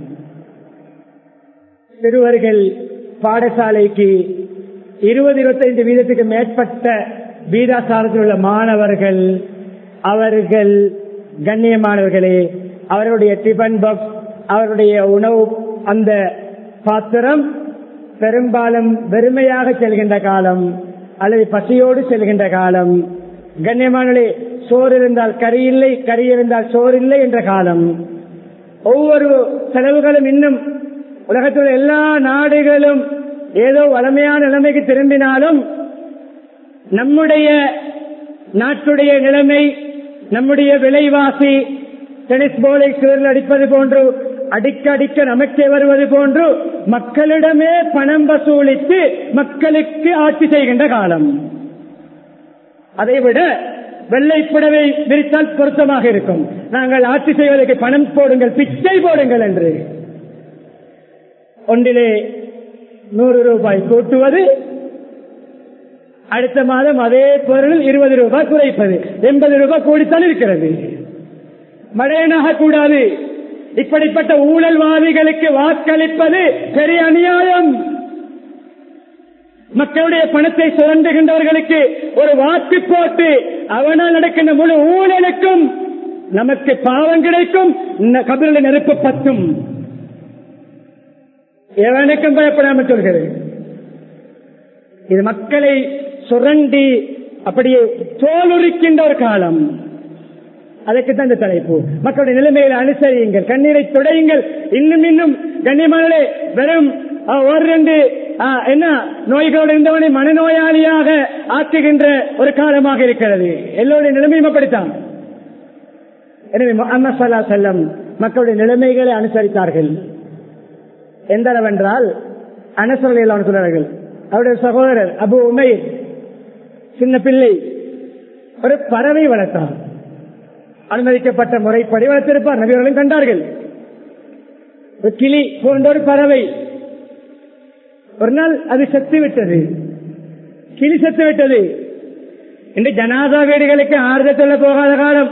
சிறுவர்கள் பாடசாலைக்கு இருபது இருபத்தைந்து வீதத்துக்கு மேற்பட்ட வீதாசாரத்தில் உள்ள மாணவர்கள் அவர்கள் கண்ணியமானவர்களே அவருடைய டிபன் பாக்ஸ் அவருடைய உணவு அந்த பாத்திரம் பெரும்பாலும் வெறுமையாக செல்கின்ற காலம் அல்லது பசியோடு செல்கின்ற காலம் கண்ணியமானே சோறு இருந்தால் கறி இல்லை கறி இருந்தால் சோறு இல்லை என்ற காலம் ஒவ்வொரு செலவுகளும் இன்னும் உலகத்தில் உள்ள எல்லா நாடுகளும் ஏதோ வளமையான நிலைமைக்கு திரும்பினாலும் நம்முடைய நாட்டுடைய நிலைமை நம்முடைய விலைவாசி டெனிஸ் போலை கீழ் அடிப்பது போன்று அடிக்க அடிக்க நமக்கே வருவது போன்று மக்களிடமே பணம் வசூலித்து மக்களுக்கு ஆட்சி செய்கின்ற காலம் அதைவிட வெள்ளை புடவை விரித்தால் பொருத்தமாக இருக்கும் நாங்கள் ஆட்சி செய்வதற்கு பணம் போடுங்கள் பிச்சை போடுங்கள் என்று ஒன்றிலே நூறு ரூபாய் கூட்டுவது அடுத்த மாதம் அதே பொருள் இருபது ரூபாய் குறைப்பது எண்பது ரூபாய் கூடித்தான் இருக்கிறது மழையனாக கூடாது இப்படிப்பட்ட ஊழல்வாதிகளுக்கு வாக்களிப்பது பெரிய அநியாயம் மக்களுடைய பணத்தை சுரண்டுகின்றவர்களுக்கு ஒரு வாக்கு போட்டு அவனால் நடக்கின்ற முழு ஊழலுக்கும் நமக்கு பாவம் கிடைக்கும் கபில நெருப்பு பத்தும் எவனுக்கும் பயப்படாமல் சொல்கிறது இது மக்களை சுரண்டி அப்படியே தோலுரிக்கின்ற ஒரு காலம் அதற்கு தான் இந்த தலைப்பு மக்களுடைய நிலைமைகளை அனுசரியுங்கள் கண்ணீரை துடையுங்கள் இன்னும் இன்னும் கண்ணியமானே வெறும் ஆ, ஒரு ரெண்டு ஆ, என்ன நோய்களோடு இருந்தவனை மனநோயாளியாக ஆக்குகின்ற ஒரு காலமாக இருக்கிறது எல்லோருடைய நிலைமையும் அப்படித்தான் எனவே முஹம்மது ஸல்லல்லாஹு அலைஹி வஸல்லம் மக்களுடைய நிலைமைகளை அனுசரித்தார்கள் எந்த அளவென்றால் அனசரலில் அவன் சொல்றார்கள் அவருடைய சகோதரர் அபு உமைர் சின்ன பிள்ளை ஒரு பறவை வளர்த்தார் அனுமதிக்கப்பட்ட முறைப்படி வளர்த்திருப்பார் நபியர்களும் கண்டார்கள் ஒரு கிளி போன்ற ஒரு பறவை ஒரு நாள் அது செத்து விட்டது கிளி செத்து விட்டது இன்று ஜனாதா வீடுகளுக்கு ஆறுதல் சொல்ல போகாத காலம்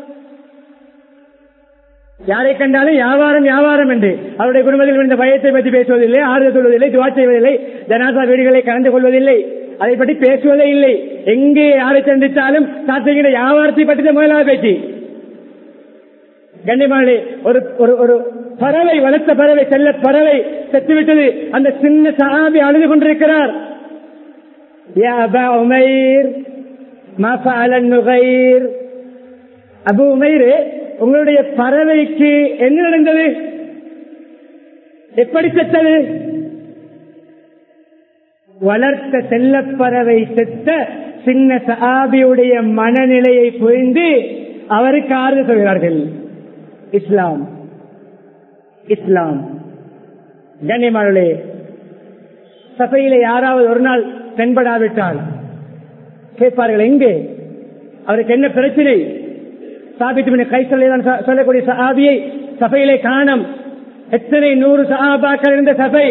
யாரை கண்டாலும் வியாபாரம் வியாபாரம் என்று அவருடைய குடும்பத்தில் இந்த பயத்தை பற்றி பேசுவதில்லை ஆறுதல் சொல்வதில்லை துவா செய்வதில்லை ஜனாதா வீடுகளை கலந்து கொள்வதில்லை அதை பற்றி பேசுவதே இல்லை எங்கே யாரை சந்தித்தாலும் சாத்தியங்கிற வியாபாரத்தை பற்றி தான் முதலாவது பேச்சு கண்ணியமானே ஒரு ஒரு ஒரு பறவை வளர்த்த பறவை செல்ல பறவை செத்துவிட்டது அந்த சின்ன சஹாபி அழுது கொண்டிருக்கிறார் யா அபா உமைர் மா ஃபஅல நுகைர் அபு உமைர் உங்களுடைய பறவைக்கு என்ன நடந்தது எப்படி செத்தது வளர்த்த செல்லப்பறவை செத்த சின்ன சஹாபியுடைய மனநிலையை புரிந்து அவருக்கு ஆறுதல் சொல்கிறார்கள் இஸ்லாம் இஸ்லாம் கண்ணியமானே சபையில யாராவது ஒரு நாள் தென்படாவிட்டால் கேட்பார்கள் எங்கே அவருக்கு என்ன பிரச்சனை சாபித்து கை சொல்லக்கூடிய சஹாபியை சபையிலே காணும் எத்தனை நூறு சஹாபாக்கள் இருந்த சபை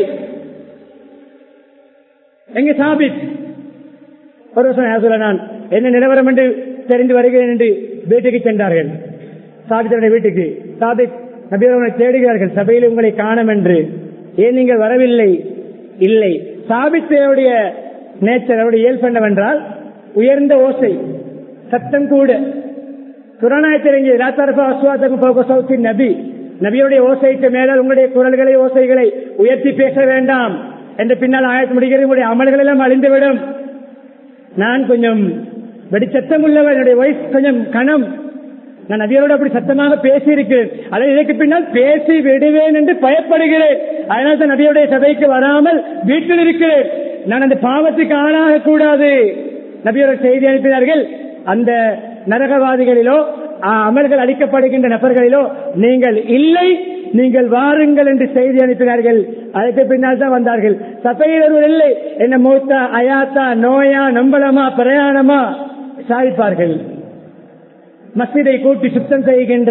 எங்க சாபித் ஒரு வருஷம் சொல்ல நான் என்ன நிலவரம் என்று தெரிந்து வருகிறேன் என்று வீட்டுக்கு சென்றார்கள் சாபித்தனுடைய வீட்டுக்கு சாபித் நபியவர்களை தேடுகிறார்கள் சபையில் உங்களை காணும் என்று ஏன் நீங்கள் வரவில்லை இல்லை சாபித்தனுடைய நேச்சர் அவருடைய இயல்பு என்னவென்றால் உயர்ந்த ஓசை சத்தம் கூட குரானாயத்திறங்கி ராத்தாரபா அஸ்வாதகம் போக சௌத்தி நபி நபியுடைய ஓசைக்கு மேலால் உங்களுடைய குரல்களை ஓசைகளை உயர்த்தி பேச வேண்டாம் என்று பின்னால் ஆயத்து முடிகிறது உங்களுடைய அமல்கள் எல்லாம் அழிந்துவிடும் நான் கொஞ்சம் வெடிச்சத்தம் உள்ளவர் என்னுடைய வயசு கொஞ்சம் கணம் நான் நபியரோடு அப்படி சத்தமாக பேசியிருக்கிறேன் அல்லது இதற்கு பின்னால் பேசி விடுவேன் என்று பயப்படுகிறேன் அதனால் தான் நபியுடைய சபைக்கு வராமல் வீட்டில் இருக்கிறேன் நான் அந்த பாவத்துக்கு ஆளாக கூடாது நபியோட செய்தி அனுப்பினார்கள் அந்த நரகவாதிகளிலோ அமல்கள் அளிக்கப்படுகின்ற நபர்களிலோ நீங்கள் இல்லை நீங்கள் வாருங்கள் என்று செய்தி அனுப்பினார்கள் அதற்கு பின்னால் தான் வந்தார்கள் சபையில் ஒருவர் இல்லை என்ன மூத்தா அயாத்தா நோயா நம்பளமா பிரயாணமா சாதிப்பார்கள் மஸ்ஜிதை கூட்டி சுத்தம் செய்கின்ற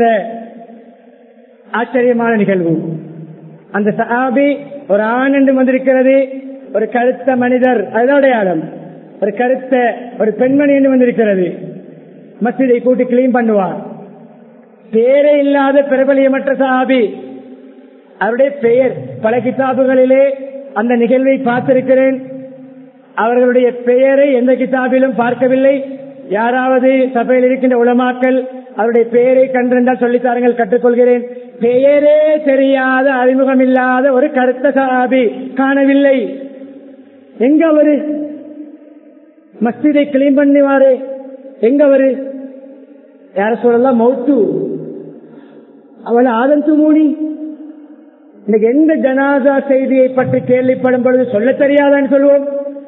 ஆச்சரியமான நிகழ்வு அந்த சஹாபி ஒரு ஆண் என்று வந்திருக்கிறது ஒரு கருத்த மனிதர் அதுதான் அடையாளம் ஒரு கருத்த ஒரு பெண்மணி என்று வந்திருக்கிறது மஸ்ஜிதை கூட்டி கிளீன் பண்ணுவார் பேரே இல்லாத பிரபலியமற்ற சஹாபி அவருடைய பெயர் பல கிதாபுகளிலே அந்த நிகழ்வை பார்த்திருக்கிறேன் அவர்களுடைய பெயரை எந்த கிதாபிலும் பார்க்கவில்லை யாராவது சபையில் இருக்கின்ற உளமாக்கல் அவருடைய பெயரை கண்டிருந்தால் சொல்லித்தாருங்கள் கற்றுக்கொள்கிறேன் பெயரே தெரியாத அறிமுகம் இல்லாத ஒரு கருத்த சஹாபி காணவில்லை எங்க அவரு மஸ்ஜிதை கிளீன் பண்ணிவாரு எங்க அவரு யார சொல்லலாம் மௌத்து அவள் ஆதந்து மூணி இன்னைக்கு எந்த ஜனாதா செய்தியை பற்றி கேள்விப்படும் பொழுது சொல்ல தெரியாதான்னு சொல்லுவோம்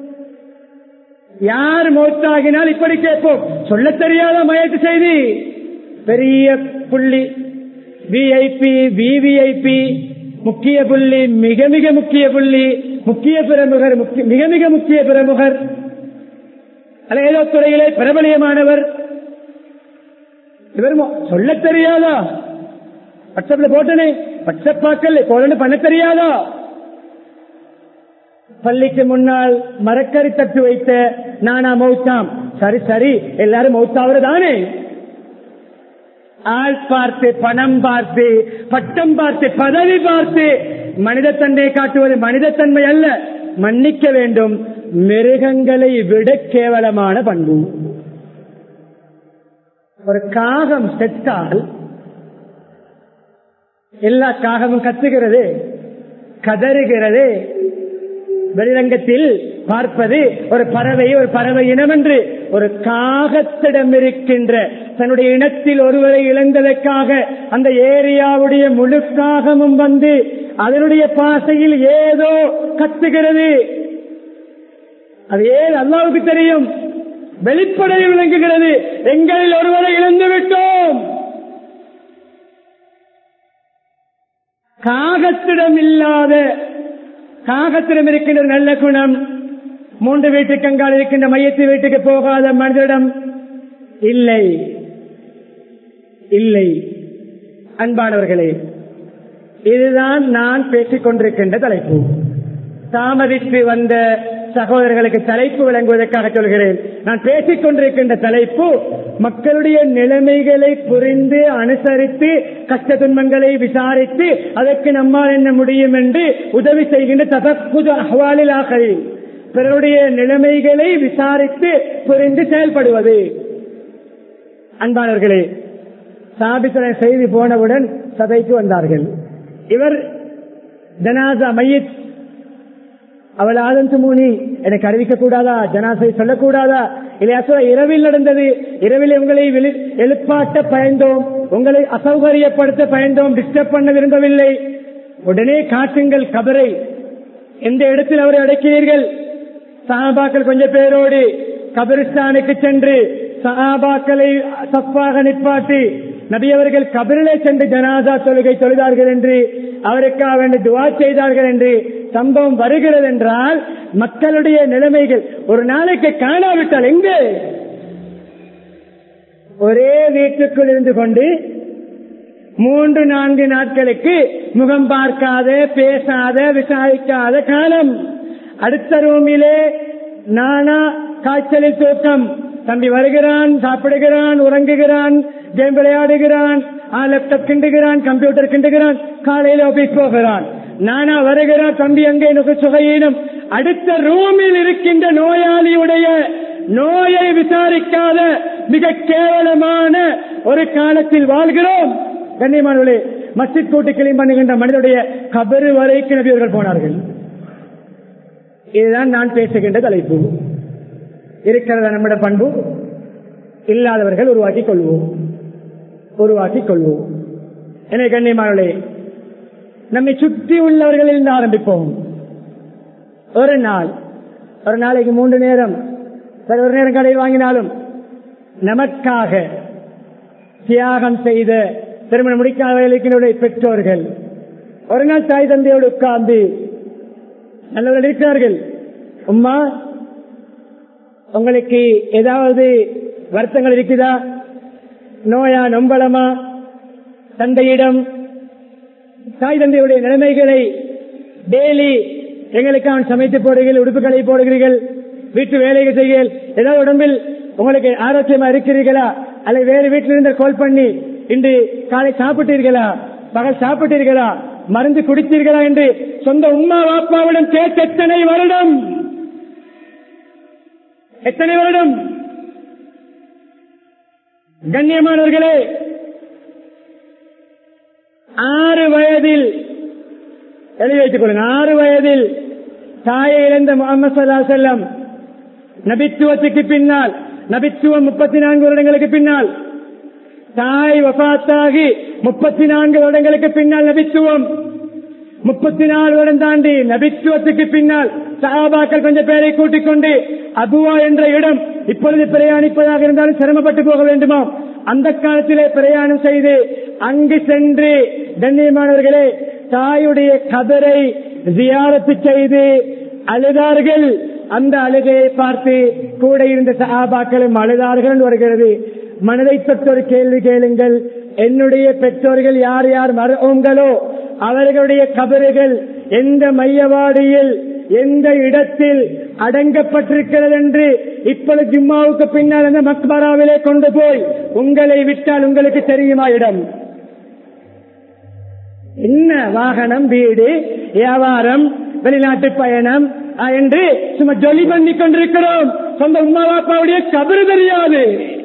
யார் மௌத்தாகினால் இப்படி கேட்போம் சொல்ல தெரியாத மயத்து செய்தி பெரிய புள்ளி விஐபி விவிஐபி முக்கிய புள்ளி மிக மிக முக்கிய புள்ளி முக்கிய பிரமுகர் மிக மிக முக்கிய பிரமுகர் அல்ல ஏதோ துறையிலே பிரபலியமானவர் இவர் சொல்ல தெரியாதா வாட்ஸ்அப்ல போட்டனே வாட்ஸ்அப் பார்க்கல போலன்னு பண்ண தெரியாதா பள்ளிக்கு முன்னால் மரக்கறி தட்டு வைத்த நானா மௌத்தாம் சரி சரி எல்லாரும் மௌத்தாவது தானே ஆள் பார்த்து பணம் பார்த்து பட்டம் பார்த்து பதவி பார்த்து மனிதத்தன்மை காட்டுவது மனிதத்தன்மை அல்ல மன்னிக்க வேண்டும் மிருகங்களை விட கேவலமான பண்பு ஒரு காகம் செத்தால் எல்லா காகமும் கத்துகிறது கதறுகிறது வெளிரங்கத்தில் பார்ப்பது ஒரு பறவை ஒரு பறவை இனம் என்று ஒரு காகத்திடம் இருக்கின்ற தன்னுடைய இனத்தில் ஒருவரை இழந்ததற்காக அந்த ஏரியாவுடைய முழு காகமும் வந்து அதனுடைய பாசையில் ஏதோ கத்துகிறது அது ஏன் அல்லாவுக்கு தெரியும் வெளிப்படை விளங்குகிறது எங்களில் ஒருவரை இழந்து விட்டோம் காகத்திடம் இல்லாத காகத்திடம் இருக்கின்ற நல்ல குணம் மூன்று வீட்டுக்கு அங்கால் இருக்கின்ற மையத்து வீட்டுக்கு போகாத மனிதரிடம் இல்லை இல்லை அன்பானவர்களே இதுதான் நான் பேசிக் கொண்டிருக்கின்ற தலைப்பு தாமதித்து வந்த சகோதரர்களுக்கு தலைப்பு விளங்குவதற்காக சொல்கிறேன் நான் பேசிக் கொண்டிருக்கின்ற தலைப்பு மக்களுடைய நிலைமைகளை புரிந்து அனுசரித்து கஷ்ட துன்பங்களை விசாரித்து அதற்கு நம்மால் என்ன முடியும் என்று உதவி செய்கின்ற தபக்குது அஹ்வாலில் ஆகவே பிறருடைய நிலைமைகளை விசாரித்து புரிந்து செயல்படுவது அன்பானவர்களே சாபித்தன செய்தி போனவுடன் சபைக்கு வந்தார்கள் இவர் ஜனாசா மையத் அவள் ஆதந்து மூனி எனக்கு அறிவிக்க கூடாதா ஜனாசை சொல்லக்கூடாதா இல்லையா சொல்ல இரவில் நடந்தது இரவில் உங்களை எழுப்பாட்ட பயந்தோம் உங்களை அசௌகரியப்படுத்த பயந்தோம் டிஸ்டர்ப் பண்ண விரும்பவில்லை உடனே காட்டுங்கள் கபரை எந்த இடத்தில் அவரை அடக்கிறீர்கள் சஹாபாக்கள் கொஞ்சம் பேரோடு கபிரிஸ்தானுக்கு சென்று சஹாபாக்களை சப்பாக நிற்பாட்டி நபியவர்கள் கபிரிலே சென்று ஜனாதா தொழுகை தொழுதார்கள் என்று அவருக்காக வேண்டி துவா செய்தார்கள் என்று சம்பவம் வருகிறது என்றால் மக்களுடைய நிலைமைகள் ஒரு நாளைக்கு காணாவிட்டால் எங்கே ஒரே வீட்டுக்குள் இருந்து கொண்டு மூன்று நான்கு நாட்களுக்கு முகம் பார்க்காத பேசாத விசாரிக்காத காலம் அடுத்த ரூமிலே நானா காய்ச்சலில் தூக்கம் தம்பி வருகிறான் சாப்பிடுகிறான் உறங்குகிறான் கேம் விளையாடுகிறான் லேப்டாப் கிண்டுகிறான் கம்ப்யூட்டர் கிண்டுகிறான் காலையில ஆபீஸ் போகிறான் நானா வருகிறான் தம்பி அங்கே எனக்கு சுகையினும் அடுத்த ரூமில் இருக்கின்ற நோயாளியுடைய நோயை விசாரிக்காத மிக கேவலமான ஒரு காலத்தில் வாழ்கிறோம் கண்ணியமானவர்களே மஸ்ஜித் கூட்டு கிளீன் பண்ணுகின்ற மனிதனுடைய கபரு வரைக்கு நபியவர்கள் போனார்கள் இதுதான் நான் பேசுகின்ற தலைப்பு இருக்கிறத நம்முடைய பண்பு இல்லாதவர்கள் உருவாக்கி கொள்வோம் உருவாக்கி கொள்வோம் எனவே கண்ணியமானவர்களே நம்மை சுற்றி உள்ளவர்களில் இருந்து ஆரம்பிப்போம் ஒரு நாள் ஒரு நாளைக்கு மூன்று நேரம் சரி ஒரு நேரம் கடையில் வாங்கினாலும் நமக்காக தியாகம் செய்த திருமணம் முடிக்காத வயலுக்கினுடைய பெற்றோர்கள் ஒரு நாள் தாய் தந்தையோடு உட்கார்ந்து நல்லவர்கள் இருக்கிறார்கள் உம்மா உங்களுக்கு ஏதாவது வருத்தங்கள் இருக்குதா நோயா நொம்பலமா தந்தையிடம் தாய் தந்தையுடைய நிலைமைகளை டெய்லி எங்களுக்கு அவன் சமைத்து போடுகிறீர்கள் உடுப்புகளை போடுகிறீர்கள் வீட்டு வேலைகள் செய்கிறீர்கள் ஏதாவது உடம்பில் உங்களுக்கு ஆரோக்கியமா இருக்கிறீர்களா அல்லது வேறு வீட்டில் இருந்து கால் பண்ணி இன்று காலை சாப்பிட்டீர்களா பகல் சாப்பிட்டீர்களா மருந்து குடித்தீர்களா என்று சொந்த உமா வாப்பாவிடம் கேட்டு எத்தனை வருடம் எத்தனை வருடம் கண்ணியமானவர்களே ஆறு வயதில் எழுதி வைத்துக் கொள்ளுங்க ஆறு வயதில் தாயை இழந்த முகமது சல்லா செல்லம் நபித்துவத்துக்கு பின்னால் நபித்துவம் முப்பத்தி நான்கு வருடங்களுக்கு பின்னால் தாய் வபாத்தாகி முப்பத்தி நான்கு வருடங்களுக்கு பின்னால் நபித்துவம் முப்பத்தி நாலு வருடம் தாண்டி நபித்துவத்துக்கு பின்னால் சகாபாக்கள் கொஞ்சம் பேரை கூட்டிக் கொண்டு அபுவா என்ற இடம் இப்பொழுது பிரயாணிப்பதாக இருந்தாலும் சிரமப்பட்டு போக வேண்டுமா அந்த காலத்திலே பிரயாணம் செய்து அங்கு சென்று கண்ணியமானவர்களே தாயுடைய கதரை ஜியாரத்து செய்து அழுதார்கள் அந்த அழுகையை பார்த்து கூட இருந்த சகாபாக்களும் அழுதார்கள் வருகிறது மனதை தொட்ட ஒரு கேள்வி கேளுங்கள் என்னுடைய பெற்றோர்கள் யார் யார் மருங்களோ அவர்களுடைய கபறுகள் எந்த மையவாடியில் எந்த இடத்தில் அடங்கப்பட்டிருக்கிறது என்று இப்பொழுது ஜும்மாவுக்கு பின்னால் அந்த மக்பராவிலே கொண்டு போய் உங்களை விட்டால் உங்களுக்கு தெரியுமா இடம் என்ன வாகனம் வீடு வியாபாரம் வெளிநாட்டு பயணம் என்று சும்மா ஜொலி பண்ணி கொண்டிருக்கிறோம் சொந்த உமா பாப்பாவுடைய கபரு தெரியாது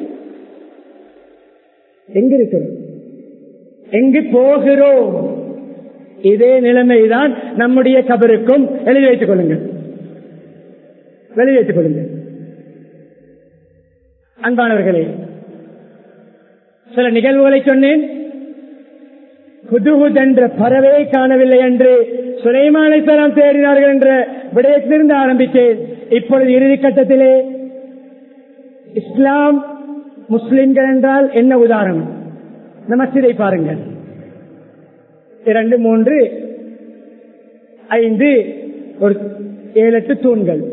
எங்க இருக்கிறோம் எங்கு போகிறோம் இதே நிலைமைதான் நம்முடைய கபருக்கும் எழுதி வைத்துக் கொள்ளுங்கள் எழுதி வைத்துக் கொள்ளுங்கள் அன்பானவர்களே சில நிகழ்வுகளை சொன்னேன் குதுகுத் என்ற பறவையை காணவில்லை என்று சுலைமானை சலாம் தேடினார்கள் என்ற விடயத்திலிருந்து ஆரம்பித்தேன் இப்பொழுது இறுதி கட்டத்திலே இஸ்லாம் முஸ்லிம்கள் என்றால் என்ன உதாரணம் இந்த மசிதை பாருங்கள் இரண்டு மூன்று ஐந்து ஒரு ஏழு எட்டு தூண்கள்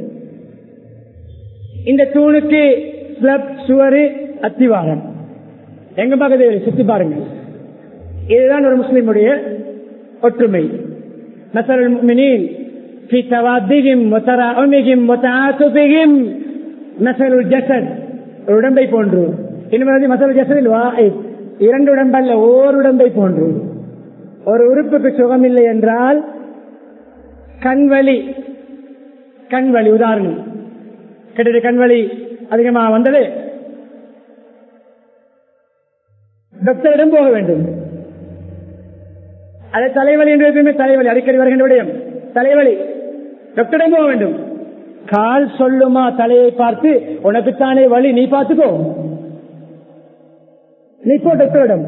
இந்த தூணுக்கு ஸ்லப் சுவரு அத்திவாரம் எங்க பக்கத்தில் சுத்தி பாருங்கள் இதுதான் ஒரு முஸ்லிமுடைய ஒற்றுமை مثل المؤمنين في توادهم وتراحمهم وتعاطفهم مثل الجسد உடம்பை போன்று இன்னும் மசல் ஜசதில் இரண்டு உடம்பல்ல ஓர் உடம்பை போன்று ஒரு உறுப்புக்கு சுகமில்லை என்றால் கண்வலி கண்வலி உதாரணம் கிட்டத்தட்ட கண்வலி அதிகமா வந்தது டாக்டரிடம் போக வேண்டும் அது தலைவலி என்று எப்பயுமே தலைவலி அடிக்கடி வருகின்ற விடயம் தலைவலி டாக்டரிடம் போக வேண்டும் கால் சொல்லுமா தலையை பார்த்து உனக்குத்தானே வழி நீ பார்த்துக்கோ நீ போ டாக்டரிடம்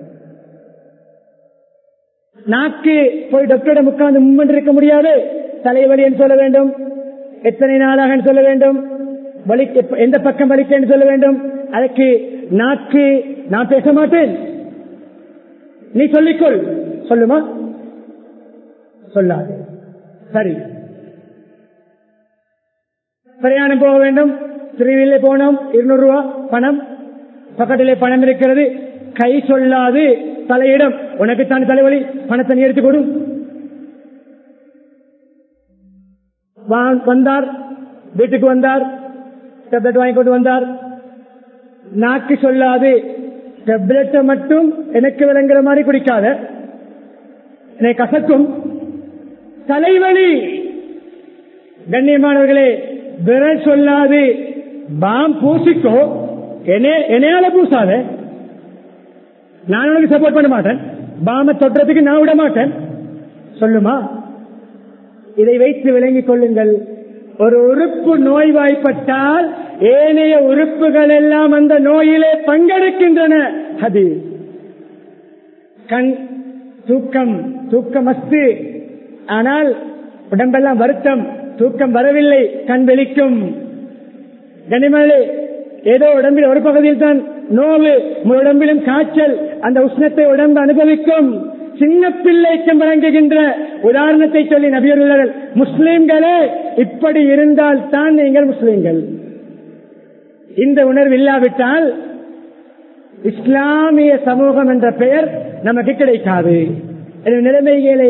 நாக்கு போய் டாக்டரிடம் உட்கார்ந்து மும்மன் இருக்க முடியாது தலைவலி என்று சொல்ல வேண்டும் எத்தனை நாளாக சொல்ல வேண்டும் வலி எந்த பக்கம் வலிக்க என்று சொல்ல வேண்டும் அதற்கு நாக்கு நான் பேச மாட்டேன் நீ சொல்லிக்கொள் சொல்லுமா சொல்லாது சரி பிரயாணம் போக வேண்டும் திருவில்லை போனோம் இருநூறு ரூபா பணம் பக்கத்திலே பணம் இருக்கிறது கை சொல்லாது தலையிடம் உனக்குத்தான் தலைவலி பணத்தை நீ எடுத்துக் கொடு வா- வந்தார் வீட்டுக்கு வந்தார் டெப்லெட் வாங்கி கொண்டு வந்தார் நாக்கு சொல்லாது டெப்லெட்டை மட்டும் எனக்கு விளங்குற மாதிரி குடிக்காத என்னை கசக்கும் தலைவலி கண்ணியமானவர்களே விரல் சொல்லாது பாம் பூசிக்கோ என்னை- என்னையால பூசாத நான் உனக்கு சப்போர்ட் பண்ண மாட்டேன் பாம தொட்டுறதுக்கு நான் விட மாட்டேன் சொல்லுமா இதை வைத்து விளங்கிக் கொள்ளுங்கள் ஒரு உறுப்பு நோய்வாய்ப்பட்டால் ஏனைய உறுப்புகள் எல்லாம் அந்த நோயிலே பங்கெடுக்கின்றன அது கண் தூக்கம் தூக்கம் அஸ்து ஆனால் உடம்பெல்லாம் வருத்தம் தூக்கம் வரவில்லை கண் வெளிக்கும் கனிமலே ஏதோ உடம்பில் ஒரு பகுதியில் தான் நோவு முழு உடம்பிலும் காய்ச்சல் அந்த உஷ்ணத்தை உடம்பு அனுபவிக்கும் சின்ன பிள்ளைக்கு வழங்குகின்ற உதாரணத்தை சொல்லி நபியர்கள் முஸ்லிம்களே இப்படி இருந்தால் தான் நீங்கள் முஸ்லிம்கள் இந்த உணர்வு இல்லாவிட்டால் இஸ்லாமிய சமூகம் என்ற பெயர் நமக்கு கிடைக்காது எனவே நிலைமைகளை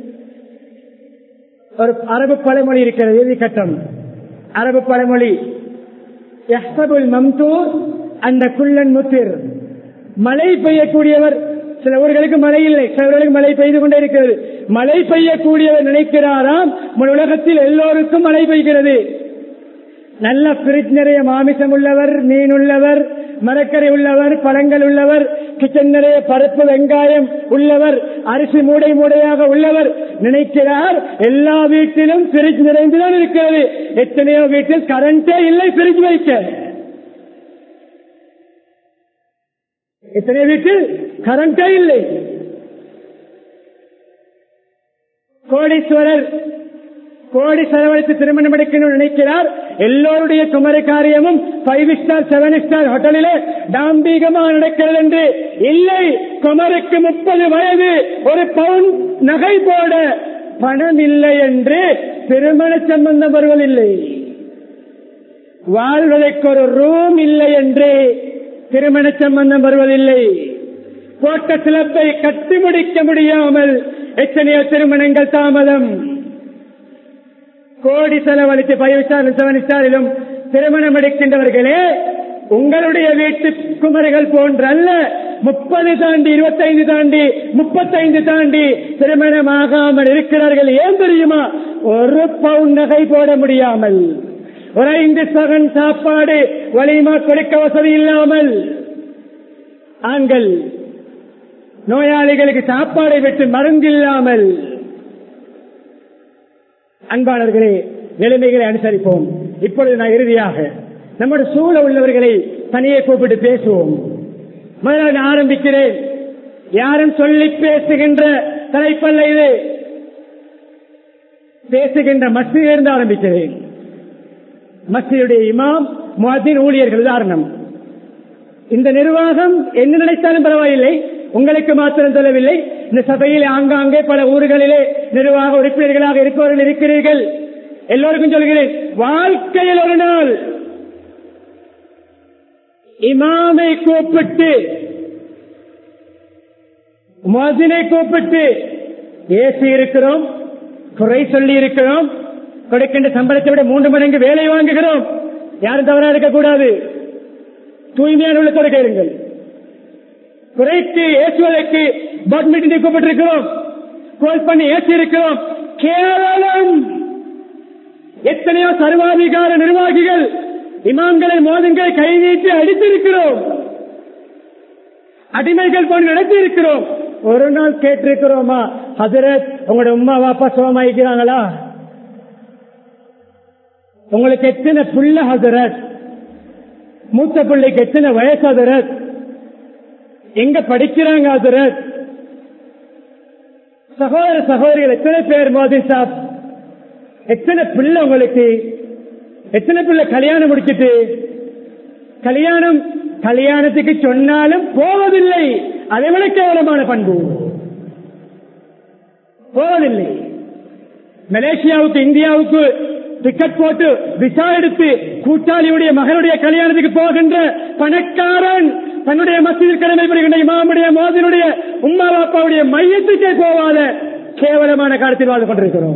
ஒரு அரபு பழமொழி இருக்கிறது இறுதி கட்டம் அரபு பழமொழி யஹ்சபுல் மம்தூர் அந்த குள்ளன் முத்திர் மழை பெய்யக்கூடியவர் சில ஊர்களுக்கு மழை இல்லை சில ஊர்களுக்கு மழை பெய்து கொண்டே இருக்கிறது மழை பெய்யக்கூடியவர் நினைக்கிறாராம் முழு உலகத்தில் எல்லோருக்கும் மழை பெய்கிறது நல்ல பிரிட்ஜ் நிறைய மாமிசம் உள்ளவர் மீன் உள்ளவர் மரக்கறி உள்ளவர் பழங்கள் உள்ளவர் கிச்சன் நிறைய பருப்பு வெங்காயம் உள்ளவர் அரிசி மூடை மூடையாக உள்ளவர் நினைக்கிறார் எல்லா வீட்டிலும் பிரிட்ஜ் நிறைந்துதான் இருக்கிறது எத்தனையோ வீட்டில் கரண்டே இல்லை பிரிட்ஜ் வைக்க எத்தனையோ வீட்டில் கரண்டே இல்லை கோடீஸ்வரர் கோடி செலவழித்து திருமணம் எடுக்கணும்னு நினைக்கிறார் எல்லோருடைய குமர காரியமும் ஃபைவ் ஸ்டார் செவன் ஸ்டார் ஹோட்டலிலே டாம்பீகமா நடக்கிறது என்று இல்லை குமருக்கு முப்பது வயது ஒரு பவுன் நகை போட பணம் இல்லை என்று திருமண சம்பந்தம் வருவதில்லை வாழ்வதற்கு ஒரு ரூம் இல்லை என்று திருமண சம்பந்தம் வருவதில்லை போட்ட சிலப்பை கட்டி முடிக்க முடியாமல் எத்தனையோ திருமணங்கள் தாமதம் கோடி செலவழித்து ஃபைவ் ஸ்டார் செவன் ஸ்டாரிலும் திருமணம் எடுக்கின்றவர்களே உங்களுடைய வீட்டு குமரிகள் போன்ற அல்ல முப்பது தாண்டி இருபத்தைந்து தாண்டி முப்பத்தைந்து தாண்டி திருமணமாகாமல் இருக்கிறார்கள் ஏன் தெரியுமா ஒரு பவுன் நகை போட முடியாமல் ஒரு ஐந்து சகன் சாப்பாடு வலிமா கொடுக்க வசதி இல்லாமல் ஆண்கள் நோயாளிகளுக்கு சாப்பாடை விட்டு மருந்து இல்லாமல் அன்பாளர்களே நிலைமைகளை அனுசரிப்போம் இப்பொழுது நான் இறுதியாக நம்முடைய சூழ உள்ளவர்களை தனியே கூப்பிட்டு பேசுவோம் முதல்ல நான் ஆரம்பிக்கிறேன் யாரும் சொல்லி பேசுகின்ற தலைப்பல்ல இது பேசுகின்ற மசிதிலிருந்து ஆரம்பிக்கிறேன் மசியுடைய இமாம் முஹத்தின் ஊழியர்கள் உதாரணம் இந்த நிர்வாகம் என்ன நினைத்தாலும் பரவாயில்லை உங்களுக்கு மாத்திரம் சொல்லவில்லை இந்த சபையில் ஆங்காங்கே பல ஊர்களிலே நிர்வாக உறுப்பினர்களாக இருப்பவர்கள் இருக்கிறீர்கள் எல்லோருக்கும் சொல்கிறேன் வாழ்க்கையில் ஒரு நாள் இமாமை கூப்பிட்டு மதினை கூப்பிட்டு ஏசி இருக்கிறோம் குறை சொல்லி இருக்கிறோம் கொடுக்கின்ற சம்பளத்தை விட மூன்று மடங்கு வேலை வாங்குகிறோம் யாரும் தவறா இருக்கக்கூடாது தூய்மையான உள்ளத்தோடு கேளுங்கள் குறைத்து ஏசுவதற்கு போர்ட் மீட்டிங் கூப்பிட்டிருக்கிறோம் கோல் பண்ணி ஏசி இருக்கிறோம் கேவலம் எத்தனையோ சர்வாதிகார நிர்வாகிகள் இமாம்களை மோதங்களை கை நீட்டி அடித்திருக்கிறோம் அடிமைகள் போன்று நடத்தி இருக்கிறோம் ஒரு நாள் கேட்டிருக்கிறோமா ஹசரத் உங்களோட உமா வாப்பா சுகமாயிக்கிறாங்களா உங்களுக்கு எத்தனை புள்ள ஹசரத் மூத்த பிள்ளைக்கு எத்தனை வயசு ஹசரத் எங்க படிக்கிறாங்க ஹசரத் சகோதர சகோதரிகள் எத்தனை பேர் மோதி சாப் எத்தனை பிள்ளை உங்களுக்கு எத்தனை பிள்ளை கல்யாணம் முடிச்சிட்டு கல்யாணம் கல்யாணத்துக்கு சொன்னாலும் போவதில்லை அதை விட கேவலமான பண்பு போவதில்லை மலேசியாவுக்கு இந்தியாவுக்கு
டிக்கெட் போட்டு விசா எடுத்து கூட்டாளியுடைய மகனுடைய கல்யாணத்துக்கு போகின்ற பணக்காரன் தன்னுடைய மத்தியில் கடமை புரிகின்ற இமாமுடைய மோதனுடைய உம்மா பாப்பாவுடைய மையத்துக்கே போவாத கேவலமான காலத்தில் வாழ்ந்து கொண்டிருக்கிறோம்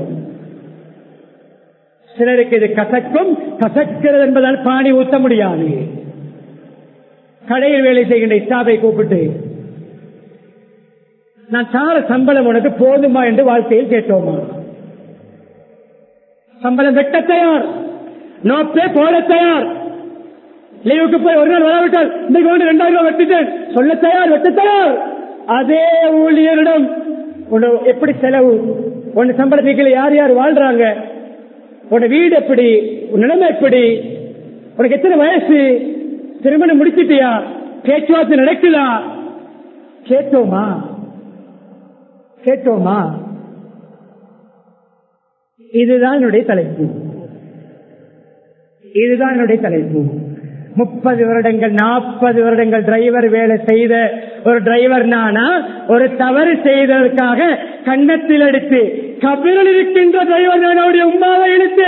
சிலருக்கு இது கசக்கும் கசக்கிறது என்பதால் பாணி ஊத்த முடியாது கடையில் வேலை செய்கின்ற இஸ்டாபை கூப்பிட்டு நான் சார சம்பளம் உனக்கு போதுமா என்று வாழ்க்கையில் கேட்டோமா சம்பளம் வெட்ட தயார் நோப்பே போட தயார் லீவுக்கு போய் ஒரு நாள் வராவிட்டால் இன்னைக்கு வந்து ரெண்டாயிரம் ரூபாய் வெட்டிட்டேன் சொல்ல தயார் வெட்ட தயார் அதே ஊழியரிடம் உன்னை எப்படி செலவு உன் சம்பளத்துக்கு யார் யார் வாழ்றாங்க உன் வீடு எப்படி உன் நிலைமை எப்படி உனக்கு எத்தனை வயசு திருமணம் முடிச்சிட்டியா பேச்சுவார்த்தை நடக்குதா கேட்டோமா கேட்டோமா இதுதான் என்னுடைய தலைப்பு இதுதான் என்னுடைய தலைப்பு முப்பது வருடங்கள் நாற்பது வருடங்கள் டிரைவர் வேலை செய்த ஒரு டிரைவர் நானா ஒரு தவறு செய்ததற்காக கன்னத்தில் எடுத்து கபிரில் இருக்கின்ற டிரைவர் நானாவுடைய உமாவை இழுத்து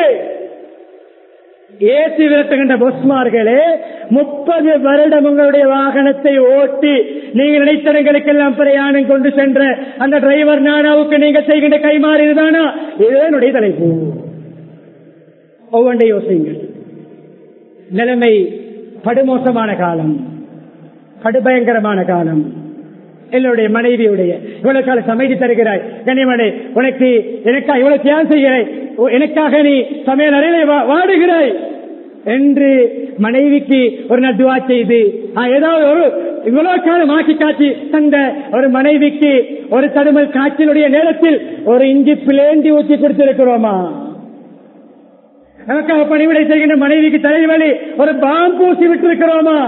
ஏசி விரட்டுகின்ற பொஸ்மார்களே முப்பது வருடம் உங்களுடைய வாகனத்தை ஓட்டி நீங்கள் நினைத்தடங்களுக்கெல்லாம் பிரயாணம் கொண்டு சென்ற அந்த டிரைவர் நானாவுக்கு நீங்கள் செய்கின்ற கைமாறு இதுதானா இதுதான் என்னுடைய தலைப்பு ஒவ்வொன்றை யோசிங்கள் நிலைமை படுமோசமான காலம் படுபயங்கரமான காலம் என்னுடைய மனைவியுடைய இவ்வளவு காலம் சமைத்து தருகிறாய் கனிமனை உனக்கு எனக்கா இவ்வளவு தியாகம் செய்கிறாய் எனக்காக நீ சமையல் அறையிலே வாடுகிறாய் என்று மனைவிக்கு ஒரு நட்டுவா செய்து ஏதாவது ஒரு இவ்வளவு காலம் ஆக்கி காட்சி தந்த ஒரு மனைவிக்கு ஒரு தடுமல் காய்ச்சலுடைய நேரத்தில் ஒரு இஞ்சி பிளேண்டி ஊற்றி கொடுத்திருக்கிறோமா நமக்காக பணிவிடை செய்கின்ற மனைவிக்கு தலைவலி ஒரு பாம் பூசி விட்டிருக்கிறோமா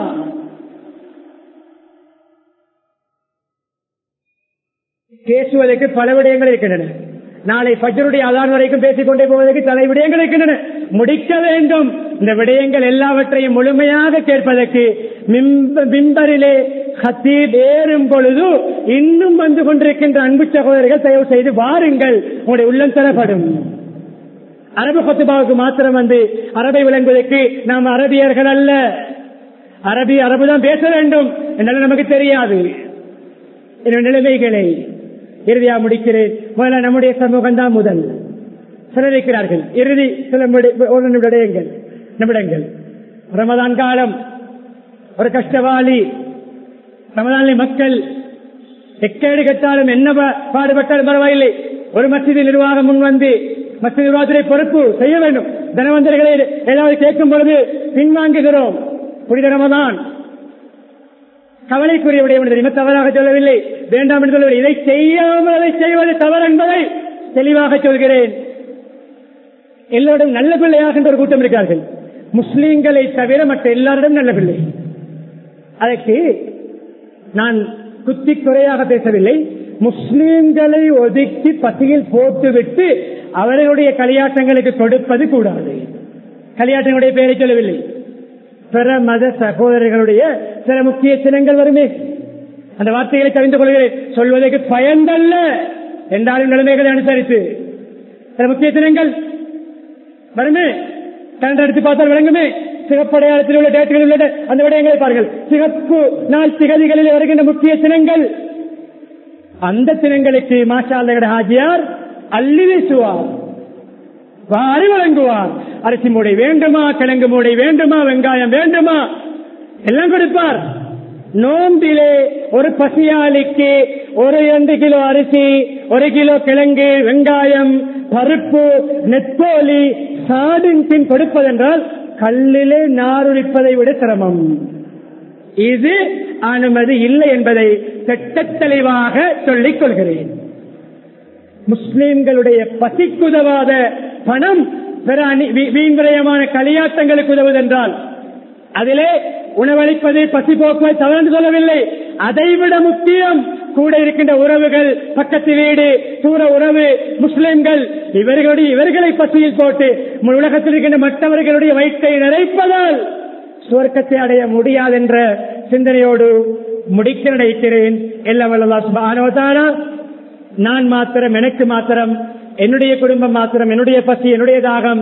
பேசுவதற்கு பல விடயங்கள் இருக்கின்றன நாளை பஜருடைய அதான் வரைக்கும் பேசிக் கொண்டே போவதற்கு தலை விடயங்கள் இருக்கின்றன முடிக்க வேண்டும் இந்த விடயங்கள் எல்லாவற்றையும் முழுமையாக கேட்பதற்கு மிம்பரிலே ஹத்தீப் ஏறும் பொழுது இன்னும் வந்து கொண்டிருக்கின்ற அன்பு சகோதரர்கள் தயவு செய்து வாருங்கள் உங்களுடைய உள்ளம் தரப்படும் அரபு கொத்துபாவுக்கு மாத்திரம் வந்து அரபை விளங்குவதற்கு நாம் அரபியர்கள் அல்ல அரபி அரபு தான் பேச வேண்டும் என்றாலும் நமக்கு தெரியாது நிலைமைகளை இறுதியா முடிக்கிறேன் முதல்ல நம்முடைய சமூகம் தான் முதல் சிலரிக்கிறார்கள் இறுதி சில விடயங்கள் நிமிடங்கள் ரமதான் காலம் ஒரு கஷ்டவாளி ரமதானி மக்கள் எக்கேடு கட்டாலும் என்ன பாடுபட்டாலும் பரவாயில்லை ஒரு மசிதி நிர்வாகம் முன் வந்து மத்திய நிர்வாகத்திலே பொறுப்பு செய்ய வேண்டும் தனவந்தர்களை ஏதாவது கேட்கும் பொழுது பின்வாங்குகிறோம் புனித ரமதான் கவலைக்குரிய விடயம் தெரியுமா தவறாக சொல்லவில்லை வேண்டாம் என்று சொல்லவில்லை இதை செய்யாமல் அதை செய்வது தவறு என்பதை தெளிவாக சொல்கிறேன் எல்லோரும் நல்ல பிள்ளையாக ஒரு கூட்டம் இருக்கிறார்கள் முஸ்லீம்களை தவிர மற்ற எல்லாரிடம் நல்ல பிள்ளை அதற்கு நான் குத்தி குறையாக பேசவில்லை முஸ்லீம்களை ஒதுக்கி பசியில் போட்டுவிட்டு அவர்களுடைய களியாட்டங்களுக்கு கொடுப்பது கூடாது களியாட்டங்களுடைய பெயரை சொல்லவில்லை பிற மத சகோதரர்களுடைய சில முக்கிய சின்னங்கள் வருமே அந்த வார்த்தைகளை கவிந்து கொள்கிறேன் சொல்வதற்கு பயந்தல்ல என்றாலும் நிலைமைகளை அனுசரித்து சில முக்கிய சின்னங்கள் வருமே கலண்டர் எடுத்து பார்த்தால் விளங்குமே சிகப்படையாளத்தில் உள்ள டேட்டுகள் உள்ள அந்த விடயங்களை பாருங்கள் சிகப்பு நாள் திகதிகளில் வருகின்ற முக்கிய சின்னங்கள் அந்த தினங்களுக்கு மாஷா ஹாஜியார் அள்ளி வீசுவார் வாரி வழங்குவார் அரிசி மூடை வேண்டுமா கிழங்கு மூடை வேண்டுமா வெங்காயம் வேண்டுமா எல்லாம் கொடுப்பார் நோம்பிலே ஒரு பசியாளிக்கு ஒரு இரண்டு கிலோ அரிசி ஒரு கிலோ கிழங்கு வெங்காயம் பருப்பு நெத்தோலி சாடின் பின் கொடுப்பதென்றால் கல்லிலே நாருளிப்பதை விட சிரமம் இது அனுமதி இல்லை என்பதை திட்ட தெளிவாக சொல்லிக் கொள்கிறேன் முஸ்லிம்களுடைய பசிக்குதவாத பணம் பிற வீண்விரயமான களியாட்டங்களுக்கு உதவுவதென்றால் அதிலே உணவளிப்பது பசி போக்குவது தவறு சொல்லவில்லை அதைவிட முக்கியம் கூட இருக்கின்ற உறவுகள் பக்கத்து வீடு தூர உறவு முஸ்லிம்கள் இவர்களுடைய இவர்களை பசியில் போட்டு உலகத்தில் இருக்கின்ற மற்றவர்களுடைய வயிற்றை நிறைப்பதால் சுவர்க்கத்தை அடைய முடியாது என்ற சிந்தனையோடு முடிக்க நினைக்கிறேன் எல்லாம் வல்லா சுபானோதானா நான் மாத்திரம் எனக்கு மாத்திரம் என்னுடைய குடும்பம் மாத்திரம் என்னுடைய பசி என்னுடைய தாகம்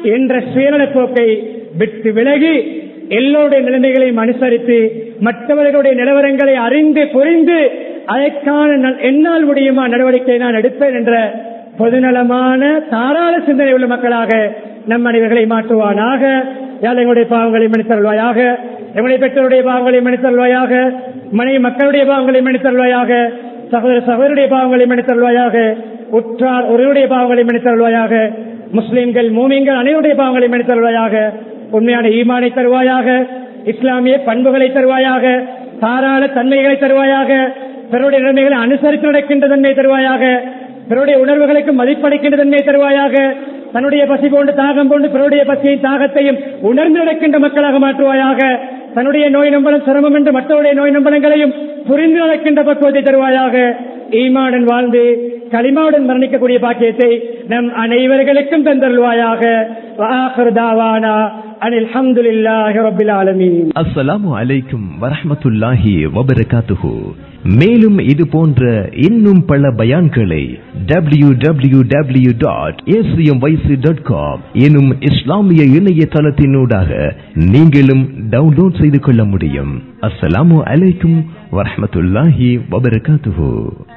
என்ற சுயநலப் போக்கை விட்டு விலகி எல்லோருடைய நிலைமைகளையும் அனுசரித்து மற்றவர்களுடைய நிலவரங்களை அறிந்து புரிந்து அதற்கான நல்- என்னால் முடியுமா நடவடிக்கை நான் எடுப்பேன் என்ற பொதுநலமான தாராள சிந்தனை உள்ள மக்களாக நம் அனைவர்களை மாற்றுவானாக யாழ் எங்களுடைய பாவங்களை மன்னித்தருள்வாயாக எங்களுடைய பெற்றோருடைய பாவங்களை மன்னித்தருள்வாயாக மனைவி மக்களுடைய பாவங்களை மன்னித்தருள்வாயாக சகோதர சகோதரருடைய பாவங்களை மன்னித்தருள்வாயாக உற்றார் ஒருவருடைய பாவங்களை மன்னித்தருள்வாயாக முஸ்லிம்கள் மூமியங்கள் அனைவருடைய பாவங்களை மன்னித்தருள்வாயாக உண்மையான ஈமானை தருவாயாக இஸ்லாமிய பண்புகளை தருவாயாக தாராள தன்மைகளை தருவாயாக பிறருடைய நிலைமைகளை அனுசரித்து நடக்கின்ற தன்மை தருவாயாக பிறருடைய உணர்வுகளுக்கு மதிப்படைக்கின்ற தன்மை தருவாயாக தன்னுடைய பசி போன்று தாகம் போன்று பிறருடைய பசியையும் தாகத்தையும் உணர்ந்து நடக்கின்ற மக்களாக மாற்றுவாயாக தன்னுடைய நோய் நம்பலம் சிரமம் என்று மற்றவருடைய நோய் நம்பலங்களையும் புரிந்து நடக்கின்ற பக்குவத்தை தருவாயாக ஈமாடன் வாழ்ந்து களிமாவுடன் மரணிக்கக்கூடிய பாக்கியத்தை நம் அனைவர்களுக்கும் தந்தருள்வாயாக وآخر دعوانا أن الحمد لله رب العالمين
அஸ்ஸலாமு அலைக்கும் வரஹ்மத்துல்லாஹி வபரகாத்துஹு மேலும் இது போன்ற இன்னும் பல பயான்களை W W W dot dot com எனும் இஸ்லாமிய இணையதளத்தினூடாக நீங்களும் டவுன்லோட் செய்து கொள்ள முடியும் அஸ்ஸலாமு அலைக்கும் வரஹ்மத்துல்லாஹி வபரகாத்துஹு